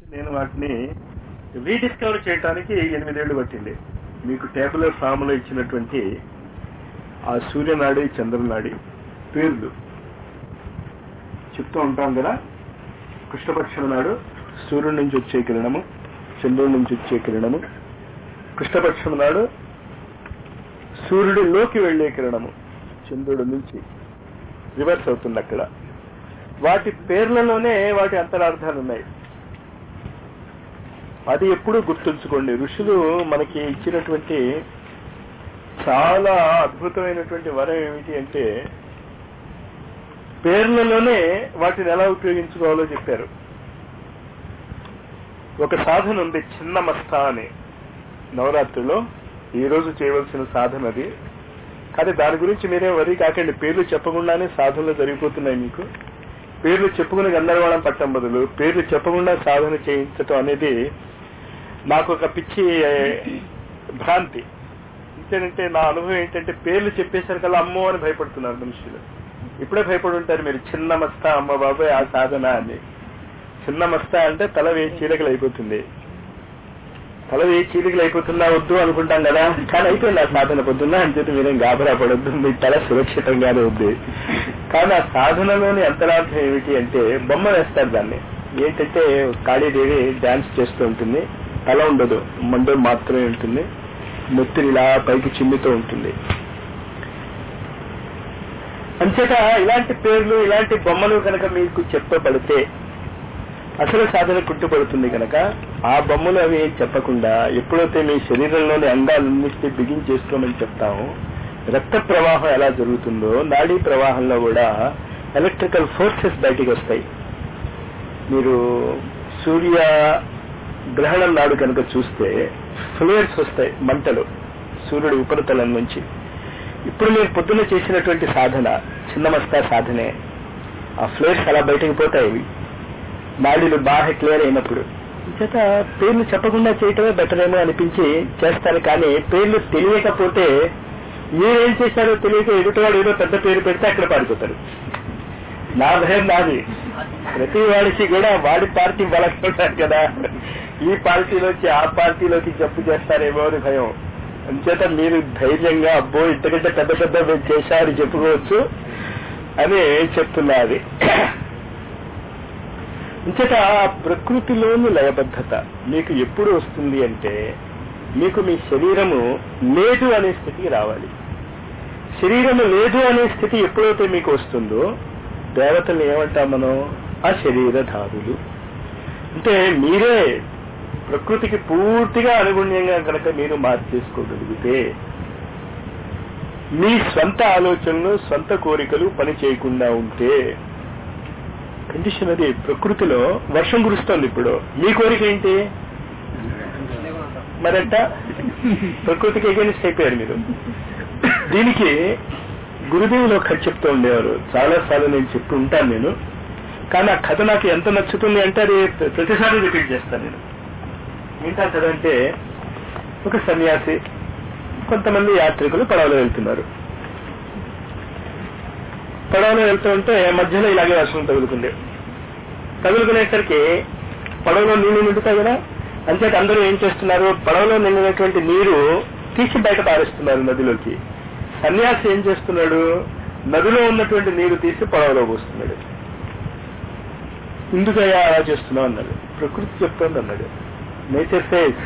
నేను వాటిని రీడిస్కవర్ చేయడానికి ఎనిమిదేళ్లు పట్టింది మీకు టేబులర్ ఫామ్ లో ఇచ్చినటువంటి ఆ సూర్యనాడి చంద్రనాడి పేర్లు చెప్తూ ఉంటాం కదా కృష్ణపక్షం నాడు సూర్యుడి నుంచి వచ్చే కిరణము చంద్రుడి నుంచి వచ్చే కిరణము కృష్ణపక్షం నాడు సూర్యుడిలోకి వెళ్లే కిరణము చంద్రుడి నుంచి రివర్స్ అవుతుంది అక్కడ వాటి పేర్లలోనే వాటి అంతరార్థాలు ఉన్నాయి అది ఎప్పుడూ గుర్తుంచుకోండి ఋషులు మనకి ఇచ్చినటువంటి చాలా అద్భుతమైనటువంటి వరం ఏమిటి అంటే పేర్లలోనే వాటిని ఎలా ఉపయోగించుకోవాలో చెప్పారు ఒక సాధన ఉంది చిన్న మస్తా అని నవరాత్రిలో ఈ రోజు చేయవలసిన సాధన అది కానీ దాని గురించి మీరే వరి కాకండి పేర్లు చెప్పకుండానే సాధనలు జరిగిపోతున్నాయి మీకు పేర్లు చెప్పుకుని గందరగోళం పట్టం బదులు పేర్లు చెప్పకుండా సాధన చేయించటం అనేది నాకు ఒక పిచ్చి భ్రాంతి ఏంటంటే నా అనుభవం ఏంటంటే పేర్లు చెప్పేసరికల్లా అమ్మో అని భయపడుతున్నారు మనుషులు ఇప్పుడే భయపడి ఉంటారు మీరు చిన్న మస్తా అమ్మ బాబాయ్ ఆ సాధన అని చిన్న మస్తా అంటే తల వేయి చీలకలు అయిపోతుంది తల వేయి చీలికలు అయిపోతున్నా వద్దు అనుకుంటాం కదా కానీ అయిపోయింది ఆ సాధన పొద్దున్న అని చెప్పి మీరేం గాబరా పడొద్దు మీ తల సురక్షితంగానే ఉంది కానీ ఆ సాధనలోని అంతరార్థం ఏమిటి అంటే బొమ్మ వేస్తారు దాన్ని ఏంటంటే కాళీదేవి డాన్స్ చేస్తూ ఉంటుంది తల ఉండదు మండు మాత్రమే ఉంటుంది నెత్తిని ఇలా పైకి చిమ్మితో ఉంటుంది అంచేత ఇలాంటి పేర్లు ఇలాంటి బొమ్మలు కనుక మీకు చెప్పబడితే అసలు సాధన కుట్టుపడుతుంది కనుక ఆ బొమ్మలు అవి ఏం చెప్పకుండా ఎప్పుడైతే మీ శరీరంలోని అంగాలన్నింటినీ బిగించేసుకోమని చెప్తామో రక్త ప్రవాహం ఎలా జరుగుతుందో నాడీ ప్రవాహంలో కూడా ఎలక్ట్రికల్ ఫోర్సెస్ బయటికి వస్తాయి మీరు సూర్య గ్రహణం నాడు కనుక చూస్తే ఫ్లేర్స్ వస్తాయి మంటలు సూర్యుడి ఉపరితలం నుంచి ఇప్పుడు మీరు పొద్దున్న చేసినటువంటి సాధన చిన్న మస్తా సాధనే ఆ ఫ్లేర్స్ అలా బయటకు పోతాయి నాడీలు బాగా క్లియర్ అయినప్పుడు చేత పేర్లు చెప్పకుండా చేయటమే బెటర్ ఏమో అనిపించి చేస్తారు కానీ పేర్లు తెలియకపోతే మీరేం చేశారో తెలియక ఎదుటివాడు ఏదో పెద్ద పేరు పెడితే అక్కడ పారిపోతారు నా భయం నాది ప్రతి వాడికి కూడా వాడి పార్టీ బలకుంటారు కదా ఈ పార్టీలోకి ఆ పార్టీలోకి జప్పు చేస్తారేమో అని భయం అంచేత మీరు ధైర్యంగా అబ్బో ఇంతకంటే పెద్ద పెద్ద మీరు చేశారు చెప్పుకోవచ్చు అని చెప్తున్నది అంచేత ప్రకృతిలోని లయబద్ధత మీకు ఎప్పుడు వస్తుంది అంటే మీకు మీ శరీరము లేదు అనే స్థితికి రావాలి శరీరము లేదు అనే స్థితి ఎప్పుడైతే మీకు వస్తుందో దేవతలు ఏమంటాం మనం ఆ శరీరధారులు అంటే మీరే ప్రకృతికి పూర్తిగా అనుగుణ్యంగా కనుక మీరు మార్చేసుకోగలిగితే మీ స్వంత ఆలోచనలు స్వంత కోరికలు పని చేయకుండా ఉంటే కండిషన్ అది ప్రకృతిలో వర్షం కురుస్తోంది ఇప్పుడు మీ కోరిక ఏంటి మరంట ప్రకృతికి ఎగెనిస్ట్ అయిపోయారు మీరు దీనికి గురుదేవులు ఒక కథ చెప్తూ ఉండేవారు చాలా సార్లు నేను చెప్తూ ఉంటాను నేను కానీ ఆ కథ నాకు ఎంత నచ్చుతుంది అంటే అది ప్రతిసారి రిపీట్ చేస్తాను నేను ఏంటా కథ అంటే ఒక సన్యాసి కొంతమంది యాత్రికులు పడవలో వెళ్తున్నారు పడవలో వెళ్తూ ఉంటే మధ్యలో ఇలాగే వర్షం తగులుకుంది తగులుకునేసరికి పడవలో నీళ్లు నిండుతాయి కదా అంచేత అందరూ ఏం చేస్తున్నారు పడవలో నిండినటువంటి నీరు తీసి బయట పారేస్తున్నారు నదిలోకి సన్యాసి ఏం చేస్తున్నాడు నదిలో ఉన్నటువంటి నీరు తీసి పడవలో పోస్తున్నాడు ఎందుకయ్యా అలా చేస్తున్నావు అన్నాడు ప్రకృతి చెప్తోంది అన్నాడు నేచర్ ఫేస్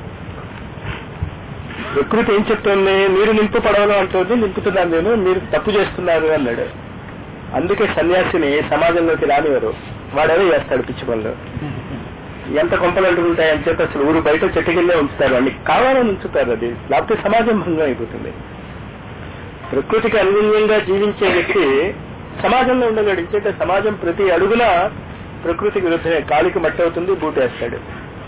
ప్రకృతి ఏం చెప్తోంది మీరు నింపు పడవలో అంటుంది నింపుతున్నాను నేను మీరు తప్పు చేస్తున్నారు అన్నాడు అందుకే సన్యాసిని సమాజంలోకి రానివారు వాడేదో చేస్తాడు పిచ్చి పనులు ఎంత కొంపలు అంటుకుంటాయి అని చెప్పి అసలు ఊరు బయట చెట్టుకెళ్ళే ఉంచుతారు అన్ని కావాలని ఉంచుతారు అది లేకపోతే సమాజం భంగం అయిపోతుంది ప్రకృతికి అనుగుణ్యంగా జీవించే వ్యక్తి సమాజంలో ఉండగలడు ఇంచేత సమాజం ప్రతి అడుగున ప్రకృతికి విరుద్ధమే కాలికి మట్టి అవుతుంది బూటేస్తాడు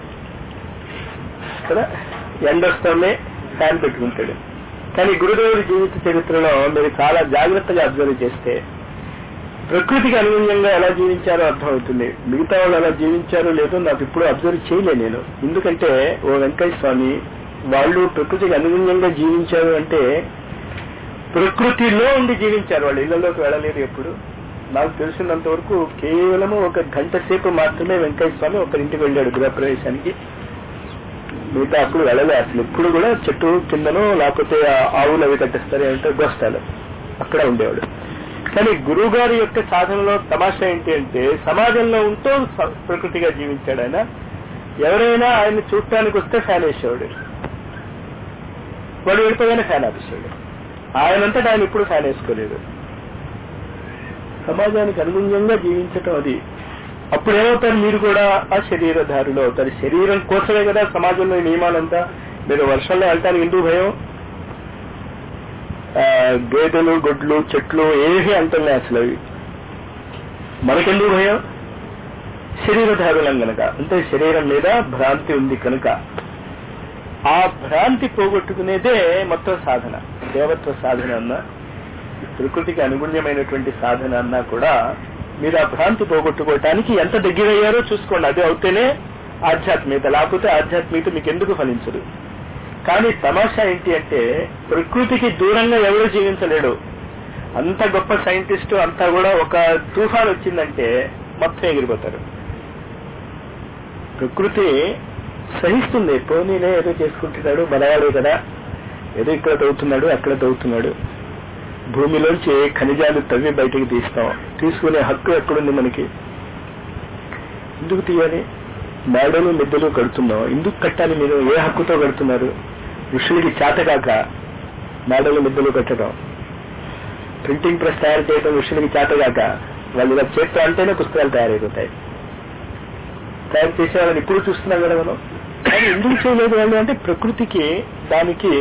కదా ఎండ వస్తోంది ఫ్యాన్ పెట్టుకుంటాడు కానీ గురుదేవుడి జీవిత చరిత్రలో మీరు చాలా జాగ్రత్తగా అబ్జర్వ్ చేస్తే ప్రకృతికి అనుగుణ్యంగా ఎలా జీవించారో అర్థమవుతుంది మిగతా వాళ్ళు ఎలా జీవించారో లేదో నాకు ఇప్పుడు అబ్జర్వ్ చేయలే నేను ఎందుకంటే ఓ వెంకయ్య స్వామి వాళ్ళు ప్రకృతికి అనుగుణ్యంగా జీవించారు అంటే ప్రకృతిలో ఉండి జీవించారు వాళ్ళు ఇళ్లలోకి వెళ్ళలేదు ఎప్పుడు నాకు తెలిసినంత వరకు కేవలం ఒక గంట సేపు మాత్రమే వెంకయ్య స్వామి ఒకరింటికి వెళ్ళాడు గృహప్రవేశానికి మిగతా అప్పుడు వెళ్ళలే అసలు ఇప్పుడు కూడా చెట్టు కిందనో లేకపోతే ఆ ఆవులు అవి కట్టిస్తారు అంటే గోస్తాలు అక్కడ ఉండేవాడు కానీ గురువు గారి యొక్క సాధనలో తమాషా ఏంటి అంటే సమాజంలో ఉంటూ స- ప్రకృతిగా జీవించాడు ఆయన ఎవరైనా ఆయన్ని చూడటానికి వస్తే ఫ్యాన్ వేసేవాడు వాడు వెళ్ళిపోగానే ఫ్యాన్ ఆపేసాడు ఆయనంతటా ఆయన ఇప్పుడు ఫ్యాన్ వేసుకోలేదు సమాజానికి అనుగుణ్యంగా జీవించటం అది అప్పుడు ఏమవుతారు మీరు కూడా ఆ శరీరధారులు అవుతారు శరీరం కోసమే కదా సమాజంలో ఈ నియమాలంతా మీరు వర్షంలో వెళ్ళటానికి ఎందుకు భయం ఆ, గేదెలు గొడ్లు చెట్లు ఏవి అంటున్నాయి అసలు అవి మనకెందుకు భయం శరీరధారులం గనక అంటే శరీరం మీద భ్రాంతి ఉంది కనుక ఆ భ్రాంతి పోగొట్టుకునేదే మొత్తం సాధన దేవత్వ సాధన అన్నా ప్రకృతికి అనుగుణ్యమైనటువంటి సాధన అన్నా కూడా మీరు ఆ భ్రాంతి పోగొట్టుకోవటానికి ఎంత దగ్గరయ్యారో చూసుకోండి అది అవుతేనే ఆధ్యాత్మికత లేకపోతే ఆధ్యాత్మికత మీకు ఎందుకు ఫలించదు కానీ తమాషా ఏంటి అంటే ప్రకృతికి దూరంగా ఎవరు జీవించలేడు అంత గొప్ప సైంటిస్టు అంతా కూడా ఒక తుఫాన్ వచ్చిందంటే మొత్తం ఎగిరిపోతారు ప్రకృతి సహిస్తుంది పోనీనే ఏదో చేసుకుంటున్నాడు మనవాడే కదా ఏదో ఇక్కడ తవ్వుతున్నాడు అక్కడ తవ్వుతున్నాడు భూమిలోంచి ఖనిజాలు తవ్వి బయటకు తీస్తాం తీసుకునే హక్కు ఎక్కడుంది మనకి ఎందుకు తీయాలి మేడలు మిద్దెలు కడుతున్నాం ఎందుకు కట్టాలి మీరు ఏ హక్కుతో కడుతున్నారు ఋషులకి చేతకాక మేడలు మిద్దెలు కట్టడం ప్రింటింగ్ ప్రెస్ తయారు చేయడం ఋషులకి చేతగాక వాళ్ళు ఇలా చేత్తో అంటేనే పుస్తకాలు తయారైపోతాయి తయారు చేసేవాళ్ళని ఇప్పుడు చూస్తున్నాం కదా మనం కానీ ఎందుకు చేయలేదు వాళ్ళు అంటే ప్రకృతికి దానికి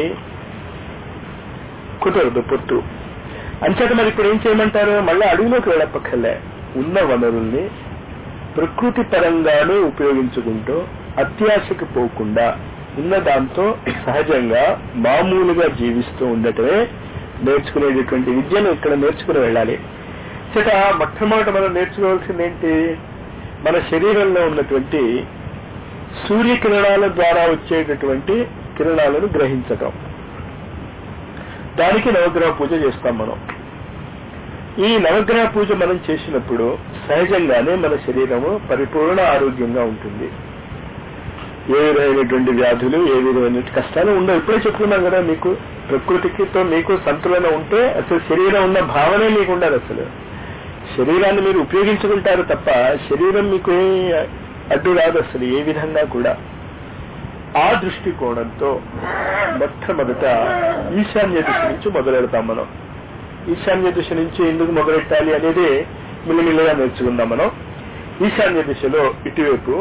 కుదరదు పొత్తు అంచేత మరి ఇప్పుడు ఏం చేయమంటారు మళ్ళీ అడవిలోకి వెళ్ళప్పక్కర్లే ఉన్న వనరుల్ని ప్రకృతి పరంగాను ఉపయోగించుకుంటూ అత్యాశకి పోకుండా ఉన్న దాంతో సహజంగా మామూలుగా జీవిస్తూ ఉండటమే నేర్చుకునేటటువంటి విద్యను ఇక్కడ నేర్చుకుని వెళ్ళాలి చేత మొట్టమొదట మనం నేర్చుకోవాల్సింది ఏంటి మన శరీరంలో ఉన్నటువంటి సూర్యకిరణాల ద్వారా వచ్చేటటువంటి కిరణాలను గ్రహించటం దానికి నవగ్రహ పూజ చేస్తాం మనం ఈ నవగ్రహ పూజ మనం చేసినప్పుడు సహజంగానే మన శరీరము పరిపూర్ణ ఆరోగ్యంగా ఉంటుంది ఏ విధమైనటువంటి వ్యాధులు ఏ విధమైన కష్టాలు ఉండవు ఇప్పుడే చెప్తున్నాం కదా మీకు ప్రకృతికితో మీకు సంతులన ఉంటే అసలు శరీరం ఉన్న భావనే మీకు ఉండదు అసలు శరీరాన్ని మీరు ఉపయోగించుకుంటారు తప్ప శరీరం మీకు ఏ అడ్డు రాదు అసలు ఏ విధంగా కూడా ఆ దృష్టికోణంతో మొట్టమొదట ఈశాన్య దిశ నుంచి మొదలెడతాం మనం ఈశాన్య దిశ నుంచి ఎందుకు మొదలెట్టాలి అనేది మిల్లమిల్లగా నేర్చుకుందాం మనం ఈశాన్య దిశలో ఇటువైపు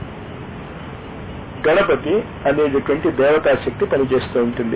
గణపతి అనేటటువంటి దేవతా శక్తి పనిచేస్తూ ఉంటుంది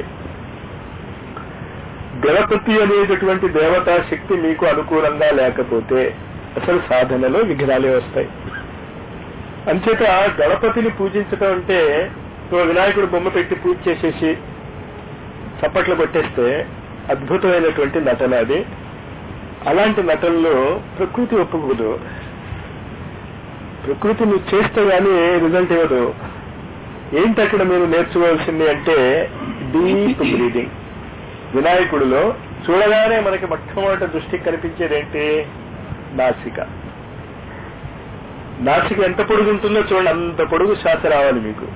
గణపతి అనేటటువంటి దేవతా శక్తి మీకు అనుకూలంగా లేకపోతే అసలు సాధనలో విఘ్నాలే వస్తాయి అంచేత గణపతిని పూజించడం అంటే ఓ వినాయకుడు బొమ్మ పెట్టి పూజ చేసేసి చప్పట్లు కొట్టేస్తే అద్భుతమైనటువంటి నటన అది అలాంటి నటనలో ప్రకృతి ఒప్పుకోదు ప్రకృతి నువ్వు చేస్తే గానీ రిజల్ట్ ఇవ్వదు ఏంటి అక్కడ మీరు నేర్చుకోవాల్సింది అంటే డీప్ బ్రీదింగ్ వినాయకుడిలో చూడగానే మనకి మొట్టమొదటి దృష్టికి కనిపించేది ఏంటి నాసిక నాసిక ఎంత పొడుగు ఉంటుందో చూడండి అంత పొడుగు శ్వాస రావాలి మీకు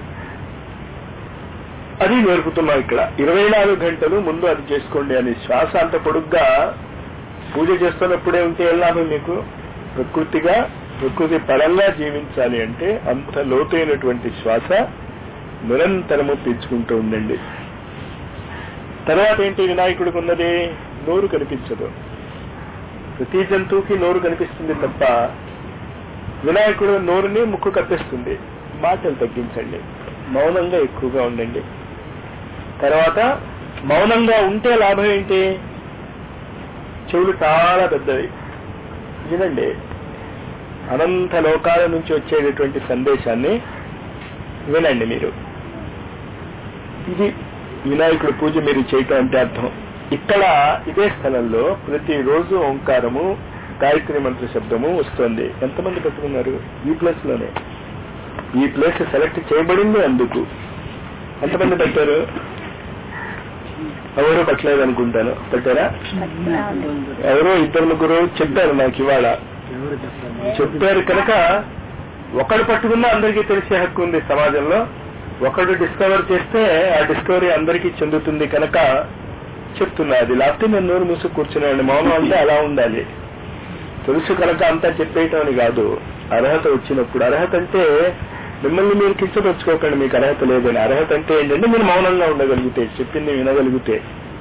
అది నేర్పుతున్నాం ఇక్కడ ఇరవై నాలుగు గంటలు ముందు అది చేసుకోండి అని శ్వాస అంత పొడుగ్గా పూజ చేస్తున్నప్పుడే ఉంటే ఏం లాభం మీకు ప్రకృతిగా ప్రకృతి పరంగా జీవించాలి అంటే అంత లోతైనటువంటి శ్వాస నిరంతరము పీల్చుకుంటూ ఉండండి తర్వాత ఏంటి వినాయకుడికి ఉన్నది నోరు కనిపించదు ప్రతి జంతువుకి నోరు కనిపిస్తుంది తప్ప వినాయకుడు నోరుని ముక్కు కప్పిస్తుంది మాటలు తగ్గించండి మౌనంగా ఎక్కువగా ఉండండి తర్వాత మౌనంగా ఉంటే లాభం ఏంటి చెవులు చాలా పెద్దవి వినండి అనంత లోకాల నుంచి వచ్చేటటువంటి సందేశాన్ని వినండి మీరు ఇది వినాయకుడి పూజ మీరు చేయటం అంటే అర్థం ఇక్కడ ఇదే స్థలంలో ప్రతిరోజు ఓంకారము గాయత్రి మంత్ర శబ్దము వస్తుంది ఎంతమంది పెట్టుకున్నారు ఈ ప్లేస్ లోనే ఈ ప్లేస్ సెలెక్ట్ చేయబడింది అందుకు ఎంతమంది పెట్టారు ఎవరు పట్టలేదు అనుకుంటాను పట్టారా ఎవరో ఇద్దరు ముగ్గురు చెప్పారు నాకు ఇవాళ చెప్పారు కనుక ఒకడు పట్టుకున్నా అందరికీ తెలిసే హక్కు ఉంది సమాజంలో ఒకడు డిస్కవర్ చేస్తే ఆ డిస్కవరీ అందరికీ చెందుతుంది కనుక చెప్తున్నా అది లేకపోతే నేను నోరు మూసు కూర్చున్నాను మౌనం అంటే అలా ఉండాలి తెలుసు కనుక అంతా చెప్పేయటం అని కాదు అర్హత వచ్చినప్పుడు అర్హత అంటే మిమ్మల్ని మీరు కించపరుచుకోకండి మీకు అర్హత లేదని అర్హత అంటే ఏంటంటే మీరు మౌనంగా ఉండగలిగితే చెప్పింది వినగలిగితే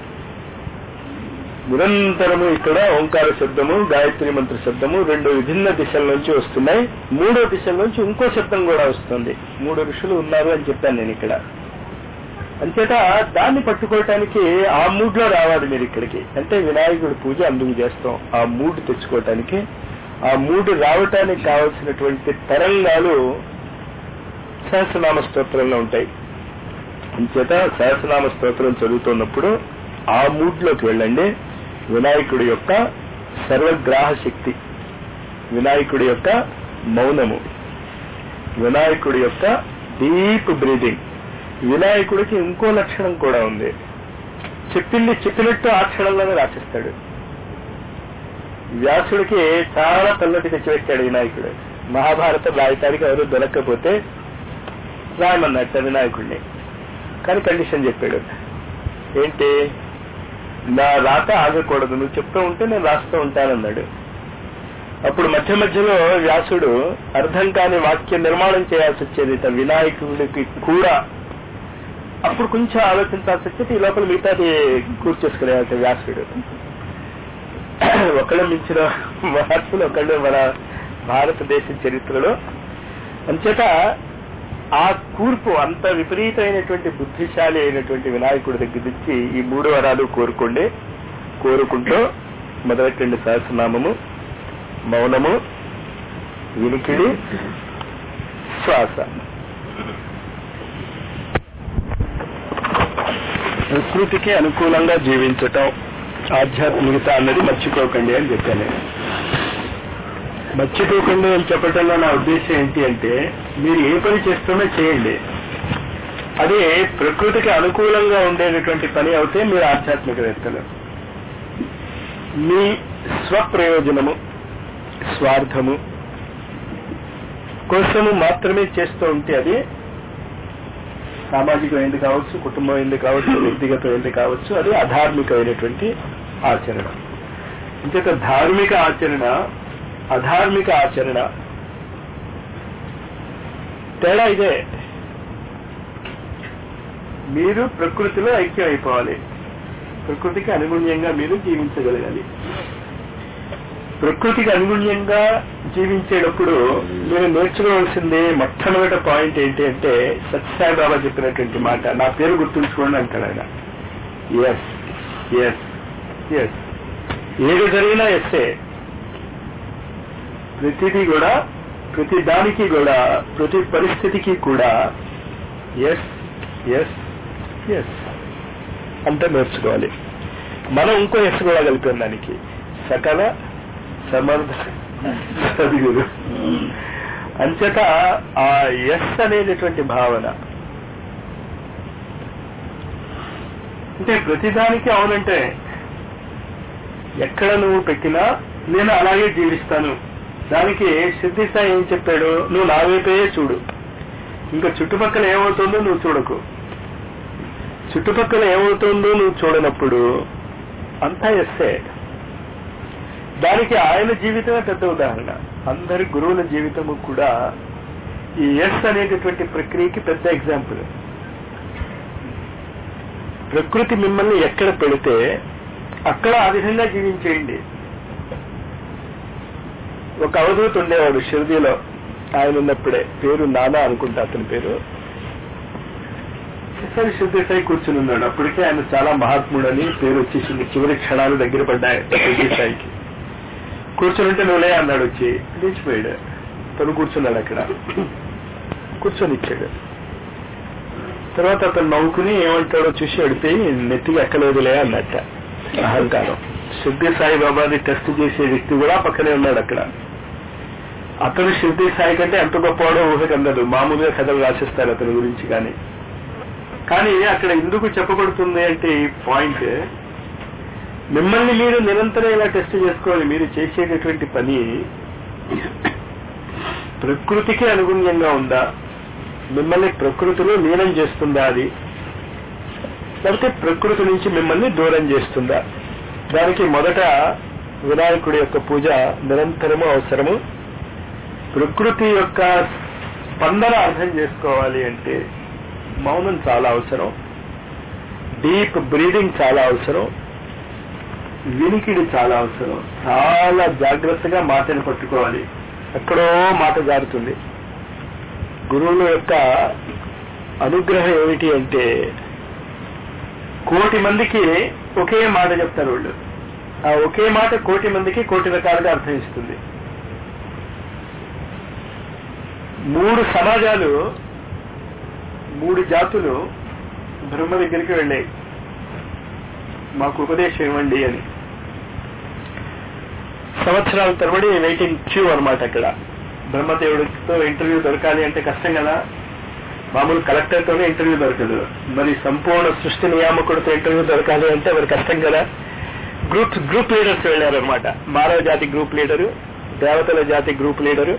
నిరంతరము ఇక్కడ ఓంకార శబ్దము గాయత్రి మంత్ర శబ్దము రెండు విభిన్న దిశల నుంచి వస్తున్నాయి మూడో దిశల నుంచి ఇంకో శబ్దం కూడా వస్తుంది మూడు ఋషులు ఉన్నారు అని చెప్పాను నేను ఇక్కడ అంచేత దాన్ని పట్టుకోవటానికి ఆ మూడ్ లో రావాలి మీరు ఇక్కడికి అంటే వినాయకుడి పూజ అందుకు చేస్తాం ఆ మూడ్ తెచ్చుకోవటానికి ఆ మూడ్ రావటానికి కావలసినటువంటి తరంగాలు సహస్రనామ స్తోత్రంలో ఉంటాయి అంచేత సహస్రనామ స్తోత్రం చదువుతున్నప్పుడు ఆ మూడ్ లోకి వెళ్ళండి వినాయకుడి యొక్క సర్వగ్రాహ శక్తి వినాయకుడి యొక్క మౌనము వినాయకుడి యొక్క డీప్ బ్రీదింగ్ వినాయకుడికి ఇంకో లక్షణం కూడా ఉంది చెప్పింది చెప్పినట్టు ఆ క్షణంలోనే రాసిస్తాడు వ్యాసుడికి చాలా తల్లటి తెచ్చిపెట్టాడు వినాయకుడు మహాభారతం రాయటానికి ఎవరు దొరక్కపోతే రాయమన్నట్ట వినాయకుడిని కానీ కండిషన్ చెప్పాడు ఏంటి నా రాత ఆగకూడదు నువ్వు చెప్తూ ఉంటే నేను రాస్తూ ఉంటానన్నాడు అప్పుడు మధ్య మధ్యలో వ్యాసుడు అర్థం కాని వాక్య నిర్మాణం చేయాల్సి వచ్చేది ఇత వినాయకుడికి కూడా అప్పుడు కొంచెం ఆలోచించాల్సి వచ్చేది ఈ లోపల మిగతాది కూర్చేసుకునేవాట వ్యాసుడు ఒకళ్ళు మించిన మహర్షులు ఒకళ్ళు మన భారతదేశ చరిత్రలో అంచేత ఆ కూర్పు అంత విపరీతమైనటువంటి బుద్ధిశాలి అయినటువంటి వినాయకుడి దగ్గర నుంచి ఈ మూడు వరాలు కోరుకోండి కోరుకుంటూ మొదలెట్టండి సహస్రనామము మౌనము వినికిడి శ్వాస ప్రకృతికి అనుకూలంగా జీవించటం ఆధ్యాత్మికత అన్నది మర్చిపోకండి అని చెప్పాను మర్చిపోకండి అని చెప్పటంలో నా ఉద్దేశం ఏంటి అంటే మీరు ఏ పని చేస్తున్నా చేయండి అదే ప్రకృతికి అనుకూలంగా ఉండేటటువంటి పని అవుతే మీరు ఆధ్యాత్మికవేత్తలు మీ స్వప్రయోజనము స్వార్థము కోసము మాత్రమే చేస్తూ ఉంటే అది సామాజికమైనది కావచ్చు కుటుంబమైనది కావచ్చు వ్యక్తిగతమైనది కావచ్చు అది అధార్మికమైనటువంటి ఆచరణ ఇంకొక ధార్మిక ఆచరణ అధార్మిక ఆచరణ తేడా ఇదే మీరు ప్రకృతిలో ఐక్యం అయిపోవాలి ప్రకృతికి అనుగుణ్యంగా మీరు జీవించగలగాలి ప్రకృతికి అనుగుణ్యంగా జీవించేటప్పుడు మీరు నేర్చుకోవాల్సింది మొట్టమొదటి పాయింట్ ఏంటి అంటే సత్యసాయి బాబా చెప్పినటువంటి మాట నా పేరు గుర్తుంచుకోండి అంటాడు ఆయన ఎస్ ఎస్ ఎస్ ఏది జరిగినా ఎస్సే ప్రతిదీ కూడా ప్రతి దానికి కూడా ప్రతి పరిస్థితికి కూడా ఎస్ ఎస్ ఎస్ అంతా నేర్చుకోవాలి మనం ఇంకో ఎస్ కూడా కలిపాం దానికి సకల సమర్థ సద్గురు అంచేత ఆ ఎస్ అనేటటువంటి భావన అంటే ప్రతిదానికి అవునంటే ఎక్కడ నువ్వు పెట్టినా నేను అలాగే జీవిస్తాను దానికి సిద్ధి సాయి ఏం చెప్పాడు నువ్వు నా వైపే చూడు ఇంకా చుట్టుపక్కల ఏమవుతుందో నువ్వు చూడకు చుట్టుపక్కల ఏమవుతుందో నువ్వు చూడనప్పుడు అంతా ఎస్సే దానికి ఆయన జీవితమే పెద్ద ఉదాహరణ అందరి గురువుల జీవితము కూడా ఈ ఎస్ అనేటటువంటి ప్రక్రియకి పెద్ద ఎగ్జాంపుల్ ప్రకృతి మిమ్మల్ని ఎక్కడ పెడితే అక్కడ ఆ విధంగా జీవించేయండి ఒక అవధూత ఉండేవాడు షిర్దీలో ఆయన ఉన్నప్పుడే పేరు నానా అనుకుంటా అతని పేరు సరే శుద్ధి సాయి కూర్చుని ఉన్నాడు అప్పటికే ఆయన చాలా మహాత్ముడని పేరు వచ్చేసింది చివరి క్షణాలు దగ్గర పడ్డాయి శుద్ధి సాయికి కూర్చుని నువ్వులే అన్నాడు వచ్చి లేచిపోయాడు తను కూర్చున్నాడు అక్కడ కూర్చొని ఇచ్చాడు తర్వాత అతను నవ్వుకుని ఏమంటాడో చూసి అడిపోయి నెత్తికి ఎక్కలేదులే అన్నట్ట అహంకారం శుద్ధి సాయి బాబాని టెస్ట్ చేసే వ్యక్తి కూడా పక్కనే ఉన్నాడు అక్కడ అతను శుద్ధి సాయి కంటే ఎంత గొప్పవాడో ఊహకందదు మామూలుగా కథలు రాసిస్తారు అతని గురించి కానీ కానీ అక్కడ ఎందుకు చెప్పబడుతుంది అంటే ఈ పాయింట్ మిమ్మల్ని మీరు నిరంతరం ఇలా టెస్ట్ చేసుకోవాలి మీరు చేసేటటువంటి పని ప్రకృతికి అనుగుణ్యంగా ఉందా మిమ్మల్ని ప్రకృతిలో లీనం చేస్తుందా అది లేకపోతే ప్రకృతి నుంచి మిమ్మల్ని దూరం చేస్తుందా దానికి మొదట వినాయకుడి యొక్క పూజ నిరంతరము అవసరము ప్రకృతి యొక్క స్పందన అర్థం చేసుకోవాలి అంటే మౌనం చాలా అవసరం డీప్ బ్రీడింగ్ చాలా అవసరం వినికిడి చాలా అవసరం చాలా జాగ్రత్తగా మాటను పట్టుకోవాలి ఎక్కడో మాట జారుతుంది గురువుల యొక్క అనుగ్రహం ఏమిటి అంటే కోటి మందికి ఒకే మాట చెప్తారు వాళ్ళు ఆ ఒకే మాట కోటి మందికి కోటి రకాలుగా అర్థం ఇస్తుంది మూడు సమాజాలు మూడు జాతులు బ్రహ్మ దగ్గరికి వెళ్ళాయి మాకు ఉపదేశం ఇవ్వండి అని సంవత్సరాల తరబడి వెయిటింగ్ క్యూ అనమాట అక్కడ బ్రహ్మదేవుడితో ఇంటర్వ్యూ దొరకాలి అంటే కష్టం కదా మామూలు కలెక్టర్ తోనే ఇంటర్వ్యూ దొరకదు మరి సంపూర్ణ సృష్టి నియామకుడితో ఇంటర్వ్యూ దొరకాలి అంటే మరి కష్టం కదా గ్రూప్ గ్రూప్ లీడర్స్ వెళ్ళారనమాట మానవ జాతి గ్రూప్ లీడరు దేవతల జాతి గ్రూప్ లీడరు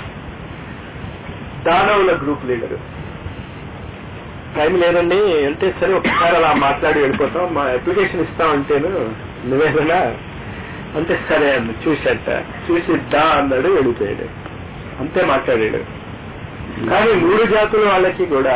దానవుల గ్రూప్ లీడరు టైం లేదండి అంటే సరే ఒకసారి అలా మాట్లాడి వెళ్ళిపోతాం మా అప్లికేషన్ ఇస్తామంటేను నువ్వేదన్నా అంటే సరే అన్న చూశాట చూసి దా అన్నాడు వెళ్ళిపోయాడు అంతే మాట్లాడాడు కానీ మూడు జాతుల వాళ్ళకి కూడా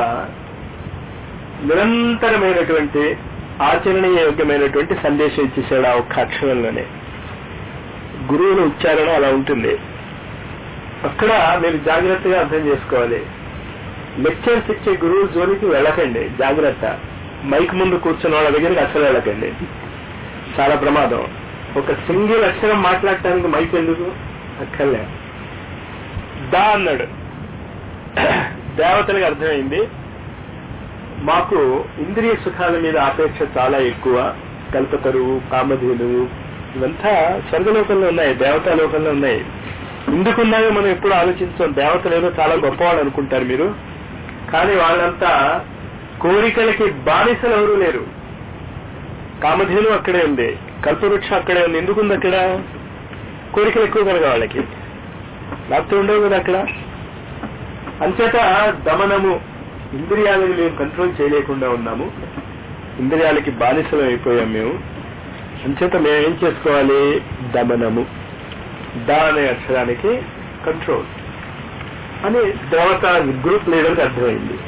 నిరంతరమైనటువంటి ఆచరణీయ యోగ్యమైనటువంటి సందేశం ఇచ్చేసాడు ఆ ఒక్క అక్షరంలోనే గురువుల ఉచ్చారణ అలా ఉంటుంది అక్కడ మీరు జాగ్రత్తగా అర్థం చేసుకోవాలి లెక్చర్స్ ఇచ్చే గురువు జోలికి వెళ్ళకండి జాగ్రత్త మైక్ ముందు కూర్చున్న వాళ్ళ దగ్గరికి అసలు వెళ్ళకండి చాలా ప్రమాదం ఒక సింగిల్ అక్షరం మాట్లాడటానికి మైక్ ఎందుకు అక్కర్లే దా అన్నాడు దేవతలకు అర్థమైంది మాకు ఇంద్రియ సుఖాల మీద ఆపేక్ష చాలా ఎక్కువ కల్పతరువు కామధేను ఇవంతా స్వర్గలోకంలో ఉన్నాయి దేవతా లోకంలో ఉన్నాయి ఎందుకున్నాయో మనం ఎప్పుడు ఆలోచించాం దేవతలు ఏదో చాలా గొప్పవాళ్ళు అనుకుంటారు మీరు కానీ వాళ్ళంతా కోరికలకి బానిసలు ఎవరూ లేరు కామధేను అక్కడే ఉంది కల్పవృక్షం అక్కడే ఉంది ఎందుకుంది అక్కడ కోరికలు ఎక్కువ కనుక వాళ్ళకి లేకపోతే ఉండవు కదా అక్కడ అంచేత దమనము ఇంద్రియాలను మేము కంట్రోల్ చేయలేకుండా ఉన్నాము ఇంద్రియాలకి బానిసలు అయిపోయాం మేము అంచేత మేము ఏం చేసుకోవాలి దమనము దా అనే అక్షరానికి కంట్రోల్ అని దేవత గ్రూప్ లీడర్కి అర్థమైంది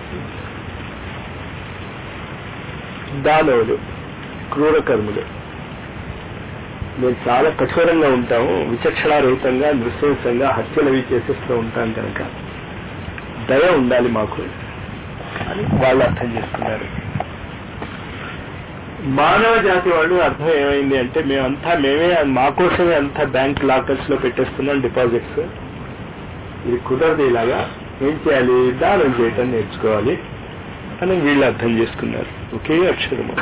దానవులు క్రూరకర్ములు మేము చాలా కఠోరంగా ఉంటాము విచక్షణారహితంగా నృశంసంగా హత్యలు అవి చేసేస్తూ ఉంటాం కనుక దయ ఉండాలి మాకు అని వాళ్ళు అర్థం చేసుకున్నారు మానవ జాతి వాళ్ళు అర్థం ఏమైంది అంటే మేమంతా మేమే మా కోసమే అంతా బ్యాంక్ లాకర్స్ లో పెట్టేస్తున్నాం డిపాజిట్స్ ఇది కుదరదు ఇలాగా ఏం చేయాలి దానం చేయటం నేర్చుకోవాలి అని వీళ్ళు అర్థం చేసుకున్నారు ఒకే అక్షరము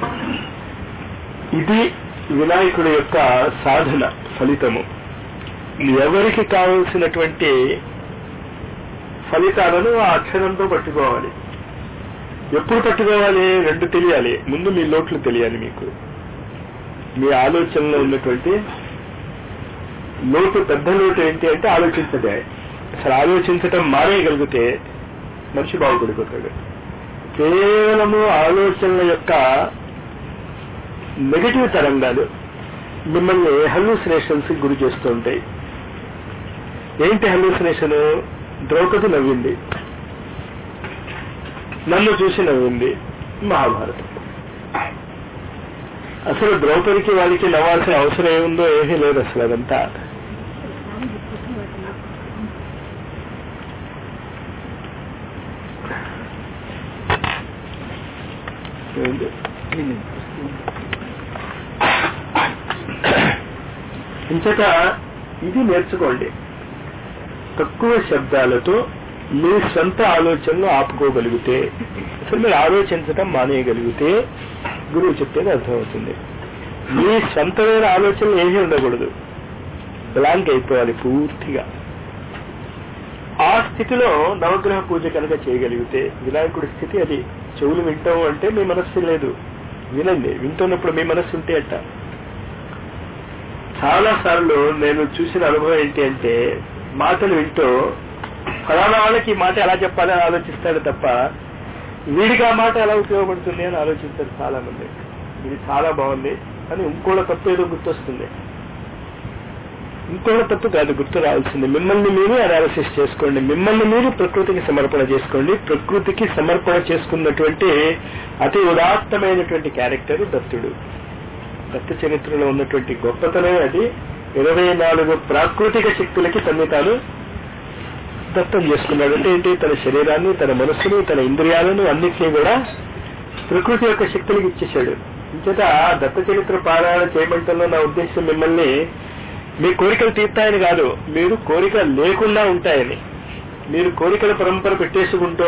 ఇది వినాయకుడి యొక్క సాధన ఫలితము ఎవరికి కావలసినటువంటి ఫలితాలను ఆ అక్షరంతో పట్టుకోవాలి ఎప్పుడు పట్టుకోవాలి రెండు తెలియాలి ముందు మీ లోట్లు తెలియాలి మీకు మీ ఆలోచనలో ఉన్నటువంటి లోటు పెద్ద లోటు ఏంటి అంటే ఆలోచించదే అసలు ఆలోచించటం మానేయగలిగితే మనిషి బాగుపడిపోతాడు కేవలము ఆలోచనల యొక్క నెగటివ్ తరంగాలు మిమ్మల్ని హల్యూసినేషన్స్ గురి చేస్తూ ఉంటాయి ఏంటి హల్యూసినేషన్ ద్రౌపది నవ్వింది నన్ను చూసి నవ్వింది మహాభారతం అసలు ద్రౌపదికి వాళ్ళకి నవ్వాల్సిన అవసరం ఏముందో ఏమీ లేదు అసలు అదంతా ఇంచక ఇది నేర్చుకోండి తక్కువ శబ్దాలతో మీ సొంత ఆలోచనలు ఆపుకోగలిగితే అసలు మీరు ఆలోచించటం మానేయగలిగితే గురువు చెప్పేది అర్థమవుతుంది మీ సొంతమైన ఆలోచనలు ఏమీ ఉండకూడదు బ్లాంక్ అయిపోవాలి పూర్తిగా ఆ స్థితిలో నవగ్రహ పూజ కనుక చేయగలిగితే వినాయకుడి స్థితి అది చెవులు వింటాం అంటే మీ మనస్సు లేదు వినండి వింటున్నప్పుడు మీ మనస్సు ఉంటే అట్ట చాలా సార్లు నేను చూసిన అనుభవం ఏంటి అంటే మాటలు వింటూ ఫలానా వాళ్ళకి ఈ మాట ఎలా చెప్పాలని ఆలోచిస్తాడు తప్ప వీడికి ఆ మాట ఎలా ఉపయోగపడుతుంది అని ఆలోచిస్తారు చాలా మంది ఇది చాలా బాగుంది అని ఇంకోళ్ళ తప్పు ఏదో గుర్తొస్తుంది ఇంకోళ్ళ తప్పు కాదు గుర్తు రావాల్సింది మిమ్మల్ని మీరు అనాలిసిస్ చేసుకోండి మిమ్మల్ని మీరు ప్రకృతికి సమర్పణ చేసుకోండి ప్రకృతికి సమర్పణ చేసుకున్నటువంటి అతి ఉదాత్తమైనటువంటి క్యారెక్టర్ దత్తుడు దత్త చరిత్రలో ఉన్నటువంటి గొప్పతనం అది ఇరవై నాలుగు ప్రాకృతిక శక్తులకి తన్ని తాను దత్తం చేసుకున్నాడు అంటే ఏంటి తన శరీరాన్ని తన మనస్సుని తన ఇంద్రియాలను అన్నిటినీ కూడా ప్రకృతి యొక్క శక్తులకు ఇచ్చేశాడు ఇంచేత దత్త చరిత్ర పారాయణ చేయమంటంలో నా ఉద్దేశం మిమ్మల్ని మీ కోరికలు తీర్తాయని కాదు మీరు కోరిక లేకుండా ఉంటాయని మీరు కోరికల పరంపర పెట్టేసుకుంటూ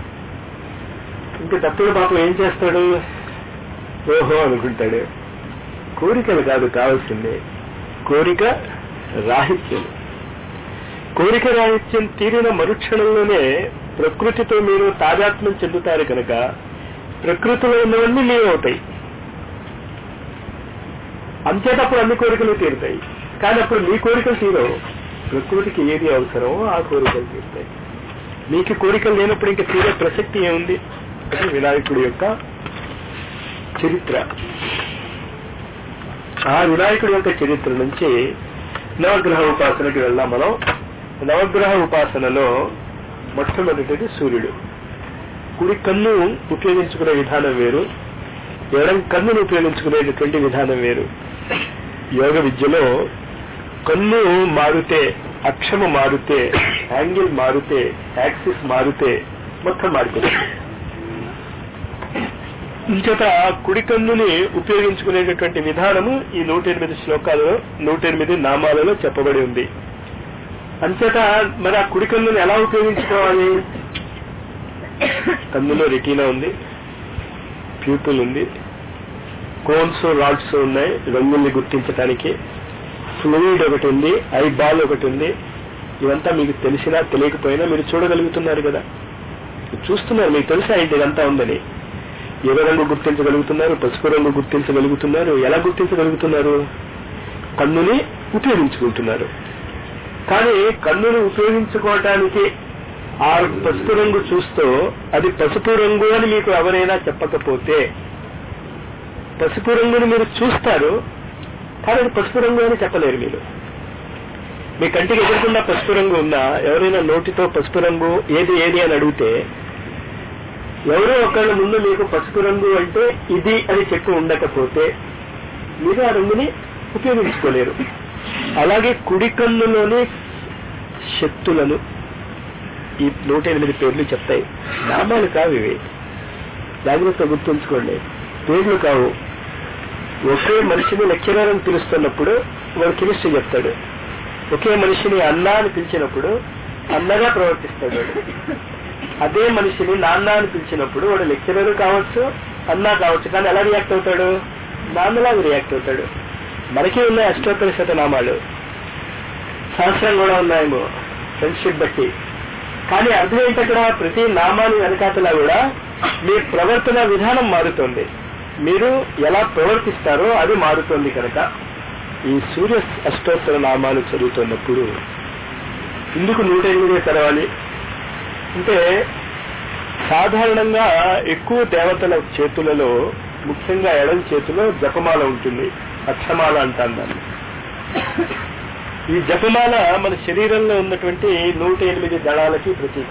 ఇంకా దత్తుడు పాపం ఏం చేస్తాడు ఓహో అనుకుంటాడు కోరికలు కాదు కావాల్సింది కోరిక రాహిత్యం కోరిక రాహిత్యం తీరిన మరుక్షణంలోనే ప్రకృతితో మీరు తాదాత్మ్యం చెందుతారు కనుక ప్రకృతిలో ఉన్నవన్నీ మీవి అవుతాయి అంతేటప్పుడు అన్ని కోరికలు తీరుతాయి కానీ అప్పుడు మీ కోరికలు తీరవు ప్రకృతికి ఏది అవసరమో ఆ కోరికలు తీరుతాయి మీకు కోరికలు లేనప్పుడు ఇంకా తీరే ప్రసక్తి ఏముంది అది వినాయకుడి యొక్క చరిత్ర ఆ వినాయకుడి యొక్క చరిత్ర నుంచి నవగ్రహ ఉపాసనకి వెళ్దాం మనం నవగ్రహ ఉపాసనలో మొట్టమొదటిది సూర్యుడు కుడి కన్ను ఉపయోగించుకునే విధానం వేరు ఎడం కన్నును ఉపయోగించుకునేటటువంటి విధానం వేరు యోగ విద్యలో కన్ను మారితే అక్షము మారితే యాంగిల్ మారితే యాక్సిస్ మారితే మొత్తం మారిపోతుంది ఇంచేత కుడి కన్నుని ఉపయోగించుకునేటటువంటి విధానము ఈ నూట ఎనిమిది శ్లోకాలలో నూట ఎనిమిది నామాలలో చెప్పబడి ఉంది అంచేత మరి ఆ కుడి కన్నుని ఎలా ఉపయోగించుకోవాలి కన్నులో రెటీనా ఉంది ప్యూపుల్ ఉంది కోన్స్ రాడ్స్ ఉన్నాయి రంగుల్ని గుర్తించడానికి ఫ్లూయిడ్ ఒకటి ఉంది ఐ బాల్ ఒకటి ఉంది ఇదంతా మీకు తెలిసినా తెలియకపోయినా మీరు చూడగలుగుతున్నారు కదా చూస్తున్నారు మీకు తెలుసా ఏంటి ఇదంతా ఉందని ఎర్ర రంగు గుర్తించగలుగుతున్నారు పసుపు రంగు గుర్తించగలుగుతున్నారు ఎలా గుర్తించగలుగుతున్నారు కన్నుని ఉపయోగించుకుంటున్నారు కానీ కన్నుని ఉపయోగించుకోవటానికి ఆ పసుపు రంగు చూస్తూ అది పసుపు రంగు అని మీకు ఎవరైనా చెప్పకపోతే పసుపు రంగుని మీరు చూస్తారు కానీ అది పసుపు రంగు అని చెప్పలేరు మీరు మీ కంటికి ఎదురకుండా పసుపు రంగు ఉన్నా ఎవరైనా నోటితో పసుపు రంగు ఏది ఏది అని అడిగితే ఎవరో ఒకళ్ళ ముందు మీకు పసుపు రంగు అంటే ఇది అని చెప్పి ఉండకపోతే మీరు ఆ రంగుని ఉపయోగించుకోలేరు అలాగే కుడి కన్నులోని శక్తులను ఈ నూట ఎనిమిది పేర్లు చెప్తాయి నామాలు కావు ఇవి జాగ్రత్త గుర్తుంచుకోండి పేర్లు కావు ఒకే మనిషిని లెక్చరర్ అని పిలుస్తున్నప్పుడు వాడు కెమిస్ట్రీ చెప్తాడు ఒకే మనిషిని అన్న అని పిలిచినప్పుడు అన్నగా ప్రవర్తిస్తాడు వాడు అదే మనిషిని నాన్న అని పిలిచినప్పుడు వాడు లెక్చరర్ కావచ్చు అన్నా కావచ్చు కానీ ఎలా రియాక్ట్ అవుతాడు నాన్నలాగా రియాక్ట్ అవుతాడు మనకి ఉన్నాయి అష్టోత్తర శతనామాలు సంవత్సరం కూడా ఉన్నాయేమో ఫ్రెండ్షిప్ బట్టి కానీ అర్థం ఏంటక్కడ ప్రతి నామాన్ని వెనకాతలా కూడా మీ ప్రవర్తన విధానం మారుతుంది మీరు ఎలా ప్రవర్తిస్తారో అది మారుతుంది కనుక ఈ సూర్య అష్టోత్తర నామాలు చదువుతున్నప్పుడు ఇందుకు నూట ఎనిమిది చదవాలి అంటే సాధారణంగా ఎక్కువ దేవతల చేతులలో ముఖ్యంగా ఎడం చేతిలో జపమాల ఉంటుంది అక్షమాల అంటాను దాన్ని ఈ జపమాల మన శరీరంలో ఉన్నటువంటి నూట ఎనిమిది దళాలకి ప్రతీక